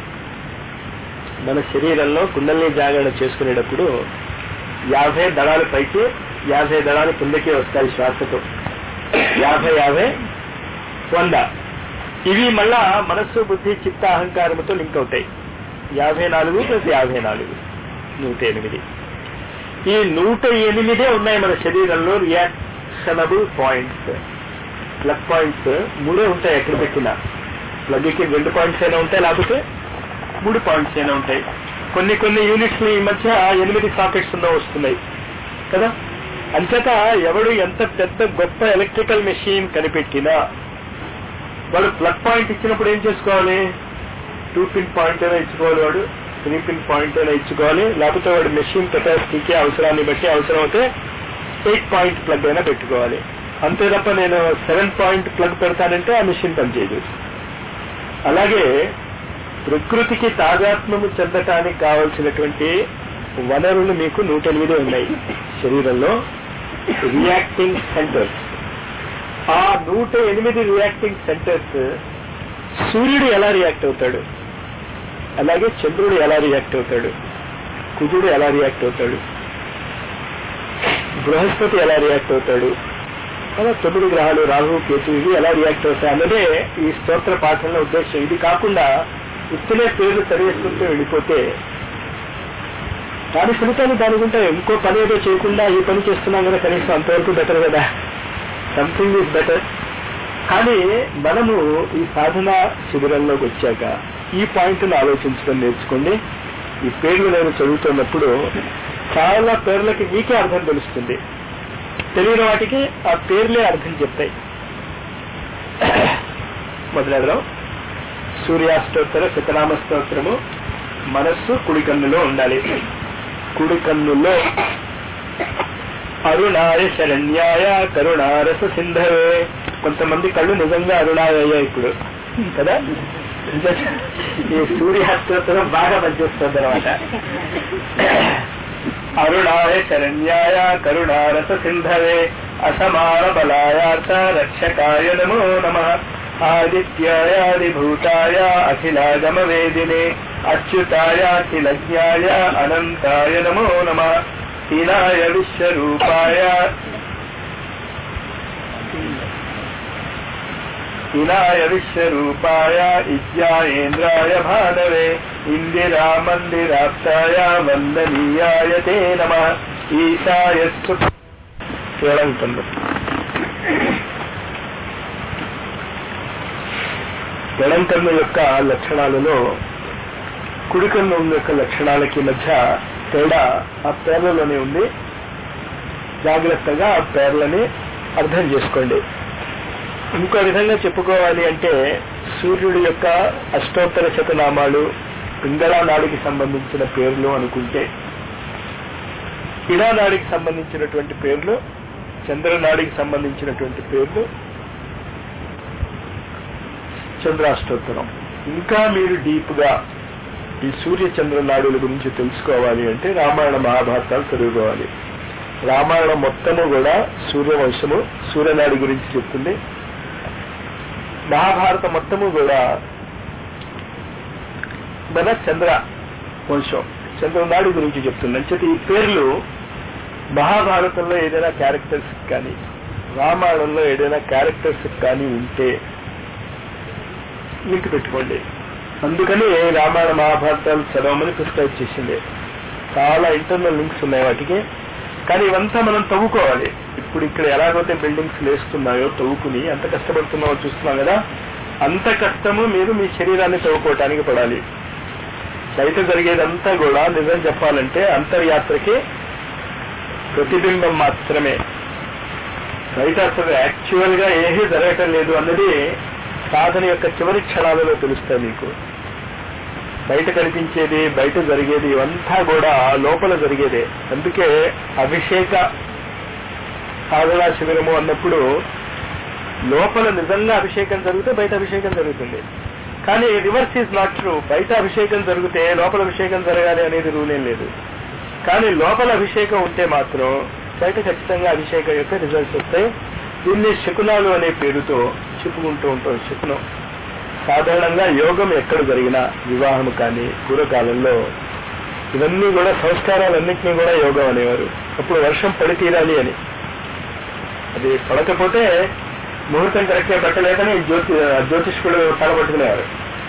మన శరీరంలో కుండల్ని జాగరణ చేసుకునేటప్పుడు యాభై దళాలు పైకి యాభై దళాలు కిందకి వస్తాయి శ్వాసతో యాభై యాభై వంద ఇవి మళ్ళా మనస్సు బుద్ధి చిత్త అహంకారముతో లింక్ అవుతాయి యాభై నాలుగు ప్లస్ యాభై నాలుగు నూట ఎనిమిది ఈ నూట ఎనిమిదే ఉన్నాయి మన శరీరంలో రియాక్షనబుల్ పాయింట్స్ ప్లగ్ పాయింట్స్ మూడే ఉంటాయి ఎక్కడ పెట్టినా ప్లగ్కి రెండు పాయింట్స్ అయినా ఉంటాయి లేకపోతే మూడు పాయింట్స్ అయినా ఉంటాయి కొన్ని కొన్ని యూనిట్స్ ఈ మధ్య ఎనిమిది సాకెట్స్ ఉన్న వస్తున్నాయి కదా అంచేత ఎవడు ఎంత పెద్ద గొప్ప ఎలక్ట్రికల్ మెషిన్ కనిపెట్టినా వాడు ప్లగ్ పాయింట్ ఇచ్చినప్పుడు ఏం చేసుకోవాలి టూ పిన్ పాయింట్ అయినా ఇచ్చుకోవాలి వాడు త్రీ పిన్ పాయింట్ అయినా ఇచ్చుకోవాలి లేకపోతే వాడి మెషిన్ కెపాసిటీకి అవసరాన్ని బట్టి అవసరం అయితే ఎయిట్ పాయింట్ ప్లగ్ అయినా పెట్టుకోవాలి అంతే తప్ప నేను సెవెన్ పాయింట్ ప్లగ్ పెడతానంటే ఆ మెషిన్ పనిచేయదు అలాగే ప్రకృతికి తాదాత్మ్యము చెందటానికి కావలసినటువంటి వనరులు మీకు నూట ఎనిమిది ఉన్నాయి శరీరంలో రియాక్టింగ్ సెంటర్స్ ఆ నూట ఎనిమిది రియాక్టింగ్ సెంటర్స్ సూర్యుడు ఎలా రియాక్ట్ అవుతాడు అలాగే చంద్రుడు ఎలా రియాక్ట్ అవుతాడు కుజుడు ఎలా రియాక్ట్ అవుతాడు బృహస్పతి ఎలా రియాక్ట్ అవుతాడు అలా తొమ్మిది గ్రహాలు రాహు కేతు ఇవి ఎలా రియాక్ట్ అవుతాయి అన్నదే ఈ స్తోత్ర పాఠంలో ఉద్దేశం ఇది కాకుండా ఇప్పుడే పేర్లు చదివేసుకుంటూ వెళ్ళిపోతే దాని ఫలితాలు దానికి ఉంటాయి ఇంకో పని ఏదో చేయకుండా ఈ పని చేస్తున్నాం కదా కనీసం అంతవరకు బెటర్ కదా సంథింగ్ ఈజ్ బెటర్ కానీ మనము ఈ సాధన శిబిరంలోకి వచ్చాక ఈ పాయింట్ను ఆలోచించడం నేర్చుకోండి ఈ పేర్లు నేను చదువుతున్నప్పుడు చాలా పేర్లకి మీకే అర్థం తెలుస్తుంది తెలియని వాటికి ఆ పేర్లే అర్థం చెప్తాయి మొదలెడదాం సూర్యాష్టోత్తర శతనామ స్తోత్రము మనస్సు కుడి కన్నులో ఉండాలి కుడి కన్నులో అరుణాయ శరణ్యాయ కరుణారస సింధవే కొంతమంది కళ్ళు నిజంగా అరుణాయ అయ్యాయి ఇప్పుడు కదా ఈ సూర్యాస్తోత్రం బాగా పనిచేస్తుంది అనమాట అరుణాయ శరణ్యాయ కరుణారస సింధవే అసమాన బలాయార్థ రక్షకాయ నమో నమ ఆదిత్యాయాదిభూతాయ అఖిలాగమ వేదినే అచ్యుతాయాఖిలజ్ఞాయ అనంతాయ నమో నమ హీనాయ విశ్వరూపాయ హీనాయ విశ్వరూపాయ ఇజ్యాయేంద్రాయ భానవే ఇందిరా మందిరాప్తాయ వందనీయాయ తే నమ ఈశాయ కేవలం ఎడంకన్ను యొక్క లక్షణాలలో కుడికన్ను యొక్క లక్షణాలకి మధ్య తేడా ఆ పేర్లలోనే ఉంది జాగ్రత్తగా ఆ పేర్లని అర్థం చేసుకోండి ఇంకో విధంగా చెప్పుకోవాలి అంటే సూర్యుడి యొక్క అష్టోత్తర శతనామాలు పింగళా నాడికి సంబంధించిన పేర్లు అనుకుంటే ఇడానాడికి సంబంధించినటువంటి పేర్లు చంద్రనాడికి సంబంధించినటువంటి పేర్లు చంద్రాష్టోత్తరం ఇంకా మీరు డీప్ గా ఈ సూర్య చంద్ర నాడుల గురించి తెలుసుకోవాలి అంటే రామాయణ మహాభారతాలు చదువుకోవాలి రామాయణం మొత్తము కూడా సూర్యవంశము సూర్యనాడి గురించి చెప్తుంది మహాభారతం మొత్తము కూడా మన చంద్ర వంశం చంద్రనాడి గురించి చెప్తుంది అంచేత ఈ పేర్లు మహాభారతంలో ఏదైనా క్యారెక్టర్స్ కానీ రామాయణంలో ఏదైనా క్యారెక్టర్స్ కానీ ఉంటే లింక్ పెట్టుకోండి అందుకని రామాయణ మహాభారతాలు చదవమని ప్రిస్క్రైబ్ చేసింది చాలా ఇంటర్నల్ లింక్స్ ఉన్నాయి వాటికి కానీ ఇవంతా మనం తవ్వుకోవాలి ఇప్పుడు ఇక్కడ ఎలాగైతే బిల్డింగ్స్ లేస్తున్నాయో తవ్వుకుని ఎంత కష్టపడుతున్నామో చూస్తున్నాం కదా అంత కష్టము మీరు మీ శరీరాన్ని తవ్వుకోవటానికి పడాలి బయట జరిగేదంతా కూడా నిజం చెప్పాలంటే అంతర్యాత్రకి ప్రతిబింబం మాత్రమే బయట అసలు యాక్చువల్ గా ఏమీ జరగటం లేదు అన్నది సాధన యొక్క చివరి క్షణాలలో తెలుస్తాయి మీకు బయట కనిపించేది బయట జరిగేది ఇవంతా కూడా లోపల జరిగేదే అందుకే అభిషేక సాధనా శిబిరము అన్నప్పుడు లోపల నిజంగా అభిషేకం జరిగితే బయట అభిషేకం జరుగుతుంది కానీ రివర్స్ ఈజ్ నాట్ ట్రూ బయట అభిషేకం జరిగితే లోపల అభిషేకం జరగాలి అనేది రూల్ ఏం లేదు కానీ లోపల అభిషేకం ఉంటే మాత్రం బయట ఖచ్చితంగా అభిషేకం యొక్క రిజల్ట్స్ వస్తాయి దీన్ని శకునాలు అనే పేరుతో చెప్పుకుంటూ ఉంటాం శకునం సాధారణంగా యోగం ఎక్కడ జరిగినా వివాహం కానీ పూర్వకాలంలో ఇవన్నీ కూడా సంస్కారాలన్నింటినీ కూడా యోగం అనేవారు అప్పుడు వర్షం పడి తీరాలి అని అది పడకపోతే ముహూర్తం కరెక్ట్గా పెట్టలేదని జ్యోతి జ్యోతిష్కుడు తలపట్టుకునేవారు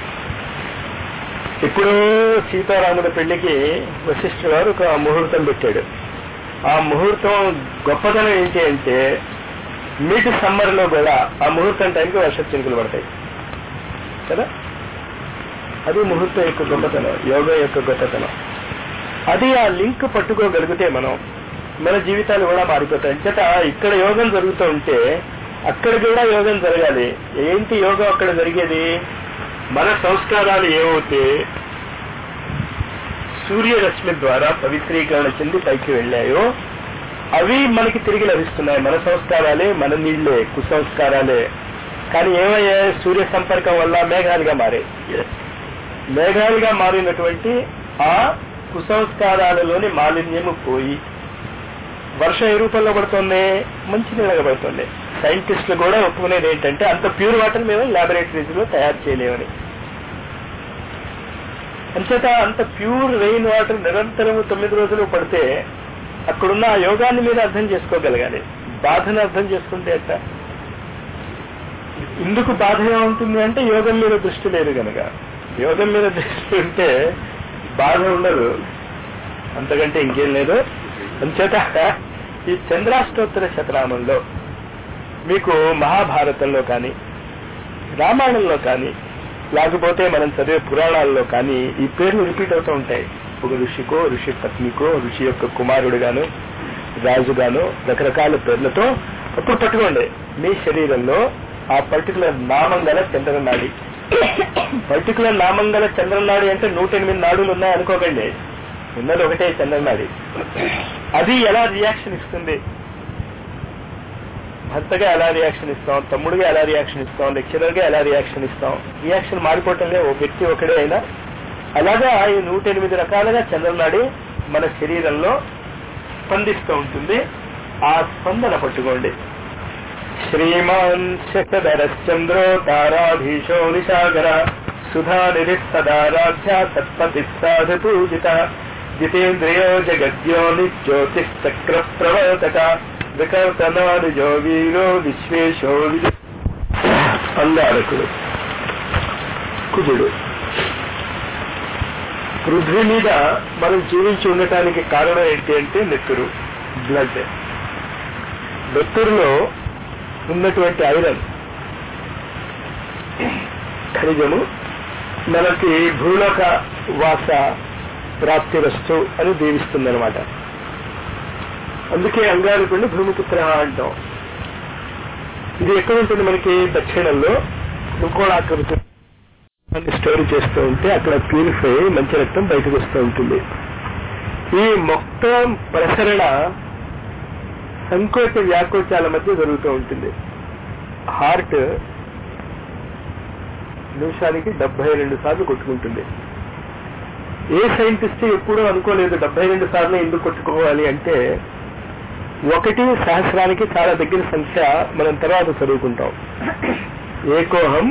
ఇప్పుడు సీతారాముడి పెళ్లికి వశిష్ఠ గారు ఒక ముహూర్తం పెట్టాడు ఆ ముహూర్తం గొప్పతనం ఏంటి అంటే మిడ్ సమ్మర్ లో కూడా ఆ ముహూర్తం టైంకి వర్ష చినుకులు పడతాయి కదా అది ముహూర్తం యొక్క గొప్పతనం యోగా యొక్క గొప్పతనం అది ఆ లింక్ పట్టుకోగలిగితే మనం మన జీవితాలు కూడా మారిపోతాయి అంచేత ఇక్కడ యోగం జరుగుతూ ఉంటే అక్కడ కూడా యోగం జరగాలి ఏంటి యోగం అక్కడ జరిగేది మన సంస్కారాలు ఏమవుతే సూర్యరశ్మి ద్వారా పవిత్రీకరణ చెంది పైకి వెళ్ళాయో అవి మనకి తిరిగి లభిస్తున్నాయి మన సంస్కారాలే మన నీళ్లే కుసంస్కారాలే కానీ ఏమయ్యాయి సూర్య సంపర్కం వల్ల మేఘాలుగా మారాయి మేఘాలుగా మారినటువంటి ఆ కుసంస్కారాలలోని మాలిన్యము పోయి వర్షం ఏ రూపంలో పడుతుంది మంచి నీళ్ళగా పడుతుంది సైంటిస్టులు కూడా ఒప్పుకునేది ఏంటంటే అంత ప్యూర్ వాటర్ మేము ల్యాబొరేటరీస్ లో తయారు చేయలేమని అంచేత అంత ప్యూర్ రెయిన్ వాటర్ నిరంతరం తొమ్మిది రోజులు పడితే అక్కడున్న ఆ యోగాన్ని మీరు అర్థం చేసుకోగలగాలి బాధను అర్థం చేసుకుంటే ఎట్ట ఇందుకు బాధగా ఉంటుంది అంటే యోగం మీద దృష్టి లేదు కనుక యోగం మీద దృష్టి ఉంటే బాధ ఉండదు అంతకంటే ఇంకేం లేదు అంచేత ఈ చంద్రాష్టోత్తర శతనామంలో మీకు మహాభారతంలో కానీ రామాయణంలో కానీ లేకపోతే మనం చదివే పురాణాల్లో కానీ ఈ పేర్లు రిపీట్ అవుతూ ఉంటాయి ఒక ఋషికో ఋషి పత్నికో ఋషి యొక్క కుమారుడుగాను రాజుగాను రకరకాల పేర్లతో అప్పుడు పట్టుకోండి మీ శరీరంలో ఆ పర్టికులర్ నామం గల చంద్రనాడి పర్టికులర్ నామం గల చంద్రనాడి అంటే నూట ఎనిమిది నాడులు ఉన్నాయి అనుకోకండి ఉన్నది ఒకటే చంద్రనాడి అది ఎలా రియాక్షన్ ఇస్తుంది భర్తగా ఎలా రియాక్షన్ ఇస్తాం తమ్ముడుగా ఎలా రియాక్షన్ ఇస్తాం లెక్చరర్ గా ఎలా రియాక్షన్ ఇస్తాం రియాక్షన్ మారిపోవటంలే ఓ వ్యక్తి ఒకడే అయినా అలాగా ఈ నూట ఎనిమిది రకాలుగా చంద్రనాడి మన శరీరంలో స్పందిస్తూ ఉంటుంది ఆ స్పందన పట్టుకోండి శ్రీమాన్ శతధరశ్చంద్రో తారాధీశో నిశాగర సుధానిధిస్తదారాధ్య తత్పతి సాధు పూజిత జితేంద్రియో జగద్యో నిజ్యోతిశ్చక్ర ప్రవర్తక వికర్తనానుజో వీరో విశ్వేశో విజు అంగారకుడు కుజుడు పృథ్వీ మీద మనం జీవించి ఉండటానికి కారణం ఏంటి అంటే నెత్తురు బ్లడ్ నెత్తురులో ఉన్నటువంటి ఐరన్ ఖనిజము మనకి భూలోక వాస ప్రాప్తిరస్తు అని దీవిస్తుందన్నమాట అందుకే అంగారకుడిని భూమిపుత్ర అంటాం ఇది ఎక్కడ ఉంటుంది మనకి దక్షిణంలో త్రికోణాకృతి స్టోర్ చేస్తూ ఉంటే అక్కడ ప్యూరిఫై మంచి రక్తం బయటకు వస్తూ ఉంటుంది ఈ మొత్తం ప్రసరణ సంకోచ వ్యాకోచాల మధ్య జరుగుతూ ఉంటుంది హార్ట్ నిమిషానికి డెబ్బై రెండు సార్లు కొట్టుకుంటుంది ఏ సైంటిస్ట్ ఎప్పుడూ అనుకోలేదు డెబ్బై రెండు సార్లు ఎందుకు కొట్టుకోవాలి అంటే ఒకటి సహస్రానికి చాలా దగ్గర సంఖ్య మనం తర్వాత చదువుకుంటాం ఏకోహం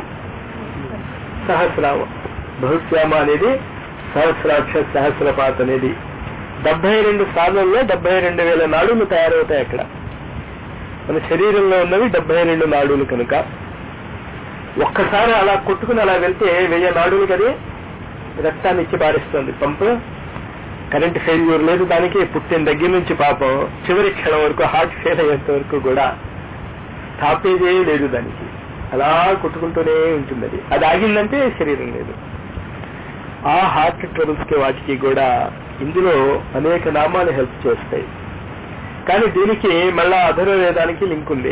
సహస్రామ బహుశ్యామ అనేది సహస్రాక్ష సహస్రపాత్ అనేది డెబ్బై రెండు సార్లలో డెబ్బై రెండు వేల నాడులు తయారవుతాయి అక్కడ మన శరీరంలో ఉన్నవి డెబ్బై రెండు నాడులు కనుక ఒక్కసారి అలా కొట్టుకుని అలా వెళ్తే వెయ్యి నాడులు కది రక్తాన్ని ఇచ్చి పారిస్తుంది పంపు కరెంట్ ఫెయిల్యూర్ లేదు దానికి పుట్టిన దగ్గర నుంచి పాపం చివరి క్షణం వరకు హార్ట్ ఫెయిల్ అయ్యేంత వరకు కూడా తాపేదే లేదు దానికి అలా కొట్టుకుంటూనే ఉంటుంది అది అది ఆగిందంటే శరీరం లేదు ఆ హార్ట్ ట్రబుల్స్ కి వాటికి కూడా ఇందులో అనేక నామాలు హెల్ప్ చేస్తాయి కానీ దీనికి మళ్ళా అధర్వవేదానికి లింక్ ఉంది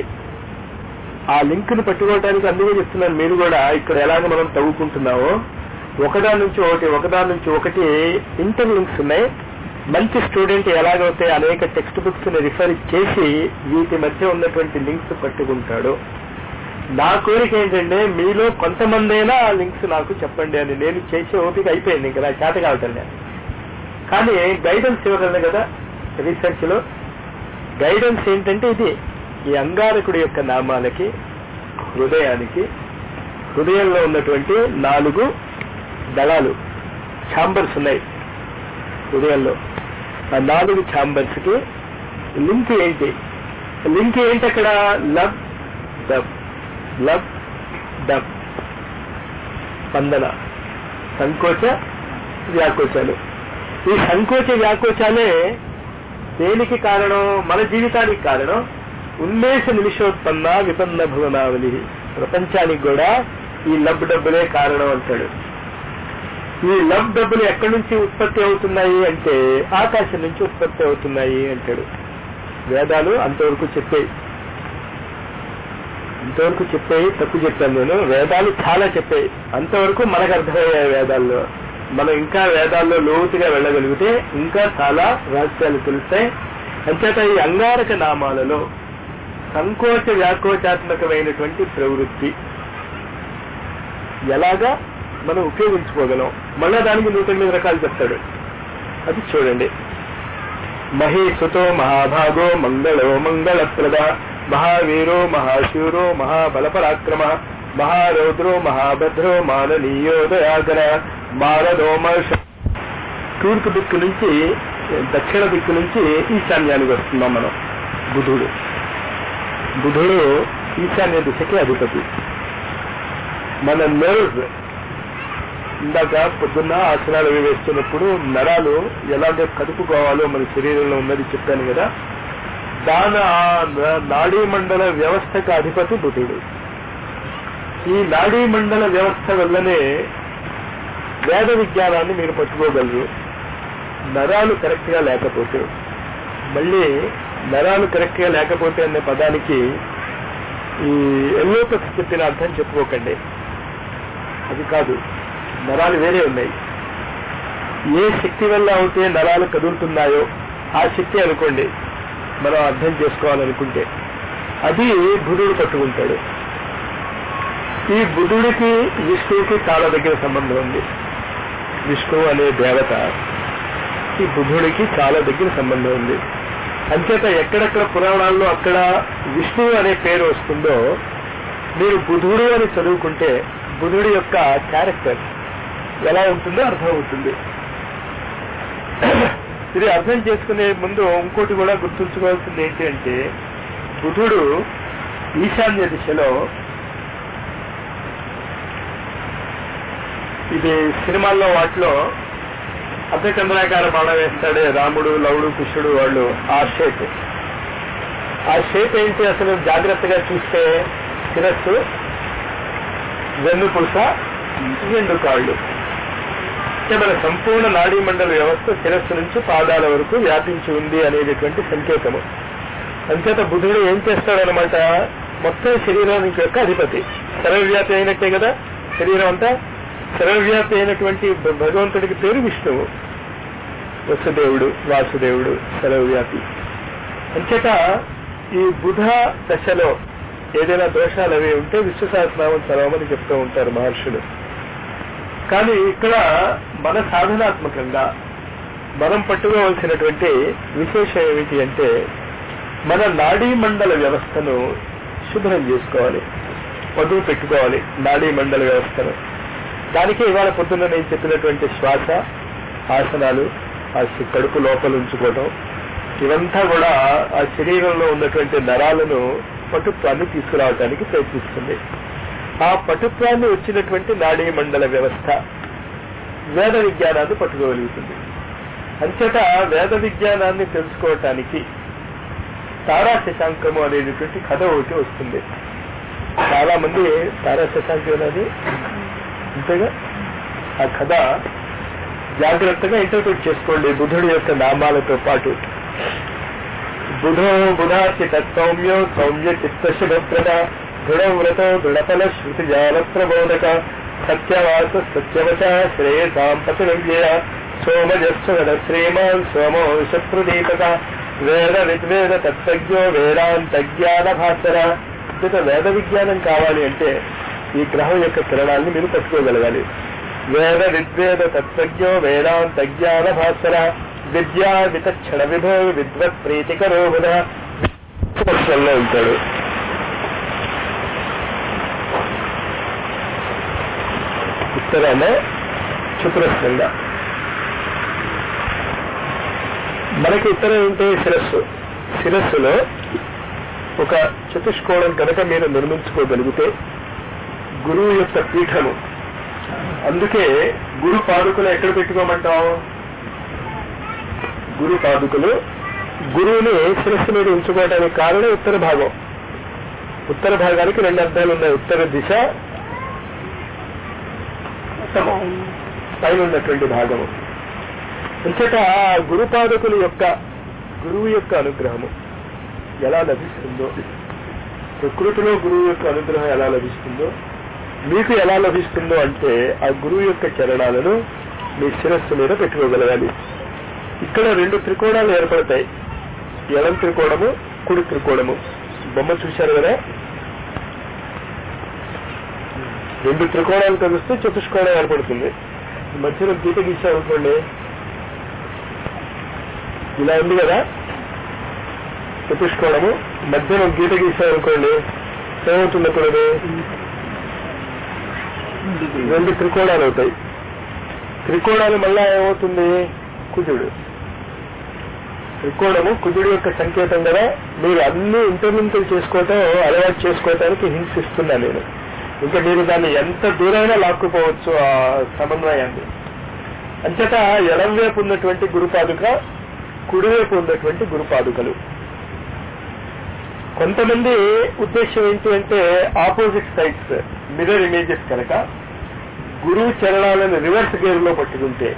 ఆ లింక్ ని పట్టుకోవడానికి అందుకే చెప్తున్నాను మీరు కూడా ఇక్కడ ఎలాగ మనం తవ్వుకుంటున్నామో ఒకదాని నుంచి ఒకటి ఒకదాని నుంచి ఒకటి ఇంటర్ లింక్స్ ఉన్నాయి మంచి స్టూడెంట్ ఎలాగైతే అనేక టెక్స్ట్ బుక్స్ ని రిఫర్ చేసి వీటి మధ్య ఉన్నటువంటి లింక్స్ పట్టుకుంటాడో నా కోరిక ఏంటంటే మీలో కొంతమందైనా ఆ లింక్స్ నాకు చెప్పండి అని నేను చేసే ఓపిక అయిపోయింది ఇంకా నాకు చేత కావటం లేదు కానీ గైడెన్స్ ఇవ్వగలను కదా రీసెర్చ్ లో గైడెన్స్ ఏంటంటే ఇది ఈ అంగారకుడి యొక్క నామాలకి హృదయానికి హృదయంలో ఉన్నటువంటి నాలుగు దళాలు ఛాంబర్స్ ఉన్నాయి హృదయంలో ఆ నాలుగు ఛాంబర్స్ కి లింక్ ఏంటి లింక్ ఏంటి అక్కడ లబ్ డబ్ లబ్ డబ్ స్పందన సంకోచ వ్యాకోచాలు ఈ సంకోచ వ్యాకోచాలే దేనికి కారణం మన జీవితానికి కారణం ఉన్మేష నిమిషోత్పన్న విపన్న భువనావలి ప్రపంచానికి కూడా ఈ లబ్ డబ్బులే కారణం అంటాడు ఈ లబ్ డబ్బులు ఎక్కడి నుంచి ఉత్పత్తి అవుతున్నాయి అంటే ఆకాశం నుంచి ఉత్పత్తి అవుతున్నాయి అంటాడు వేదాలు అంతవరకు చెప్పాయి అంతవరకు చెప్పాయి తప్పు చెప్పాను నేను వేదాలు చాలా చెప్పాయి అంతవరకు మనకు అర్థమయ్యాయి వేదాల్లో మనం ఇంకా వేదాల్లో లోతుగా వెళ్ళగలిగితే ఇంకా చాలా రహస్యాలు తెలుస్తాయి అంచేత ఈ అంగారక నామాలలో సంకోచ వ్యాకోచాత్మకమైనటువంటి ప్రవృత్తి ఎలాగా మనం ఉపయోగించుకోగలం మళ్ళా దానికి నూట ఎనిమిది రకాలు చెప్తాడు అది చూడండి మహేసుతో మహాభాగో మంగళో మంగళప్రద మహావీరో మహాశూరో మహాబలపరాక్రమ మహారౌద్రో మహాభద్రో మాననీయో దయాకర మారదోమర్ష తూర్పు దిక్కు నుంచి దక్షిణ దిక్కు నుంచి ఈశాన్యానికి వస్తున్నాం మనం బుధుడు బుధుడు ఈశాన్య దిశకి అధిపతి మన నర్వ్ ఇందాక పొద్దున్న ఆసనాలు అవి వేస్తున్నప్పుడు నరాలు ఎలాగ కదుపుకోవాలో మన శరీరంలో ఉన్నది చెప్పాను కదా దాని ఆ న- నాడీ మండల వ్యవస్థకు అధిపతి బుధుడు ఈ నాడీ మండల వ్యవస్థ వల్లనే వేద విజ్ఞానాన్ని మీరు పట్టుకోగలరు నరాలు కరెక్ట్ గా లేకపోతే మళ్ళీ నరాలు కరెక్ట్ గా లేకపోతే అనే పదానికి ఈ ఎల్లోపతి చెప్పిన అర్థం చెప్పుకోకండి అది కాదు నరాలు వేరే ఉన్నాయి ఏ శక్తి వల్ల అయితే నరాలు కదులుతున్నాయో ఆ శక్తి అనుకోండి మనం అర్థం చేసుకోవాలనుకుంటే అది బుధుడు పట్టుకుంటాడు ఈ బుధుడికి విష్ణువుకి చాలా దగ్గర సంబంధం ఉంది విష్ణువు అనే దేవత ఈ బుధుడికి చాలా దగ్గర సంబంధం ఉంది అంచేత ఎక్కడెక్కడ పురాణాల్లో అక్కడ విష్ణువు అనే పేరు వస్తుందో మీరు బుధుడు అని చదువుకుంటే బుధుడి యొక్క క్యారెక్టర్ ఎలా ఉంటుందో అర్థం అవుతుంది ఇది అర్థం చేసుకునే ముందు ఇంకోటి కూడా గుర్తుంచుకోవాల్సింది ఏంటి అంటే బుధుడు ఈశాన్య దిశలో ఇది సినిమాల్లో వాటిలో అర్ధచంద్రాకార బాణ వేస్తాడే రాముడు లవుడు కృష్ణుడు వాళ్ళు ఆ షేప్ ఆ షేప్ ఏంటి అసలు జాగ్రత్తగా చూస్తే శిరస్సు వెన్నుపూస రెండు కాళ్ళు అంటే మన సంపూర్ణ నాడీ మండల వ్యవస్థ శిరస్సు నుంచి పాదాల వరకు వ్యాపించి ఉంది అనేటటువంటి సంకేతము అంచేత బుధుడు ఏం చేస్తాడనమాట మొత్తం శరీరానికి యొక్క అధిపతి సర్వవ్యాపి అయినట్టే కదా శరీరం అంతా సర్వవ్యాపి అయినటువంటి భ- భగవంతుడికి పేరు విష్ణువు వసుదేవుడు వాసుదేవుడు సర్వవ్యాపి అంచేత ఈ బుధ దశలో ఏదైనా దోషాలు అవి ఉంటే విశ్వ సహస్రనామం చదవమని చెప్తూ ఉంటారు మహర్షులు కానీ ఇక్కడ మన సాధనాత్మకంగా మనం పట్టుకోవాల్సినటువంటి విశేషం ఏమిటి అంటే మన నాడీ మండల వ్యవస్థను శుభ్రం చేసుకోవాలి వధువు పెట్టుకోవాలి నాడీ మండల వ్యవస్థను దానికి ఇవాళ పొద్దున్న నేను చెప్పినటువంటి శ్వాస ఆసనాలు ఆ శ- కడుపు లోపల ఉంచుకోవడం ఇవంతా కూడా ఆ శరీరంలో ఉన్నటువంటి నరాలను పటుత్వాన్ని తీసుకురావడానికి ప్రయత్నిస్తుంది ఆ పటుత్వాన్ని వచ్చినటువంటి నాడీ మండల వ్యవస్థ వేద విజ్ఞానాన్ని పట్టుకోగలుగుతుంది అంచేత వేద విజ్ఞానాన్ని తెలుసుకోవటానికి తారా శశాంకము అనేటటువంటి కథ ఒకటి వస్తుంది చాలా మంది తారా శశాంకం అనేది అంతేగా ఆ కథ జాగ్రత్తగా ఇంటర్ప్రిట్ చేసుకోండి బుధుడి యొక్క నామాలతో పాటు బుధో బుధాచి తత్సౌమ్యో సౌమ్య చిత్త శుభప్రద దృఢవ్రత దృఢఫల శృతి జాల ప్రబోధక సత్యవాస సత్యవచ శ్రేయసాం పతివ్యయ సోమజస్వద శ్రీమాన్ సోమోష ప్రదీపక వేద విద్వేద తత్వజ్ఞో వేదాంతజ్ఞాన భాస్కర ఇక వేద విజ్ఞానం కావాలి అంటే ఈ గ్రహం యొక్క కిరణాన్ని మీరు పట్టుకోగలగాలి వేద విద్వేద తత్వజ్ఞో వేదాంతజ్ఞాన భాస్కర విద్యా వితక్షణ విభో విద్వత్ ప్రీతికరో బుధ పక్షంలో ఉంటాడు ఉత్తరాన చతురస్రంగా మనకి ఉత్తరం ఏంటి శిరస్సు శిరస్సులో ఒక చతుష్కోణం కనుక మీరు నిర్మించుకోగలిగితే గురువు యొక్క పీఠము అందుకే గురు పాదుకలు ఎక్కడ పెట్టుకోమంటాం గురు పాదుకలు గురువుని శిరస్సు మీద ఉంచుకోవడానికి కారణం ఉత్తర భాగం ఉత్తర భాగానికి రెండు అర్థాలు ఉన్నాయి ఉత్తర దిశ ఉత్తమం పైన ఉన్నటువంటి భాగము అంచేత ఆ గురుపాదకుల యొక్క గురువు యొక్క అనుగ్రహము ఎలా లభిస్తుందో ప్రకృతిలో గురువు యొక్క అనుగ్రహం ఎలా లభిస్తుందో మీకు ఎలా లభిస్తుందో అంటే ఆ గురువు యొక్క చరణాలను మీ శిరస్సు మీద పెట్టుకోగలగాలి ఇక్కడ రెండు త్రికోణాలు ఏర్పడతాయి ఎడం త్రికోణము కుడి త్రికోణము బొమ్మ చూశారు కదా రెండు త్రికోణాలు కలిస్తే చతుష్కోణం ఏర్పడుతుంది మధ్యలో గీత గీసామనుకోండి ఇలా ఉంది కదా చతుష్కోణము మధ్యలో గీత గీసామనుకోండి ఏమవుతుంది అప్పుడు అది? రెండు త్రికోణాలు అవుతాయి త్రికోణాలు మళ్ళా ఏమవుతుంది కుజుడు త్రికోణము కుజుడు యొక్క సంకేతం కదా మీరు అన్ని ఇంటర్లింకులు చేసుకోవటం అలవాటు చేసుకోవటానికి హింసిస్తున్నా నేను ఇంకా మీరు దాన్ని ఎంత దూరైనా లాక్కుపోవచ్చు ఆ సమన్వయాన్ని అంతట ఎడం వైపు ఉన్నటువంటి గురుపాదుక కుడివైపు ఉన్నటువంటి గురుపాదుకలు కొంతమంది ఉద్దేశం ఏంటి అంటే ఆపోజిట్ సైడ్స్ మిర్రర్ ఇమేజెస్ కనుక గురువు చరణాలను రివర్స్ గేర్ లో పట్టుకుంటే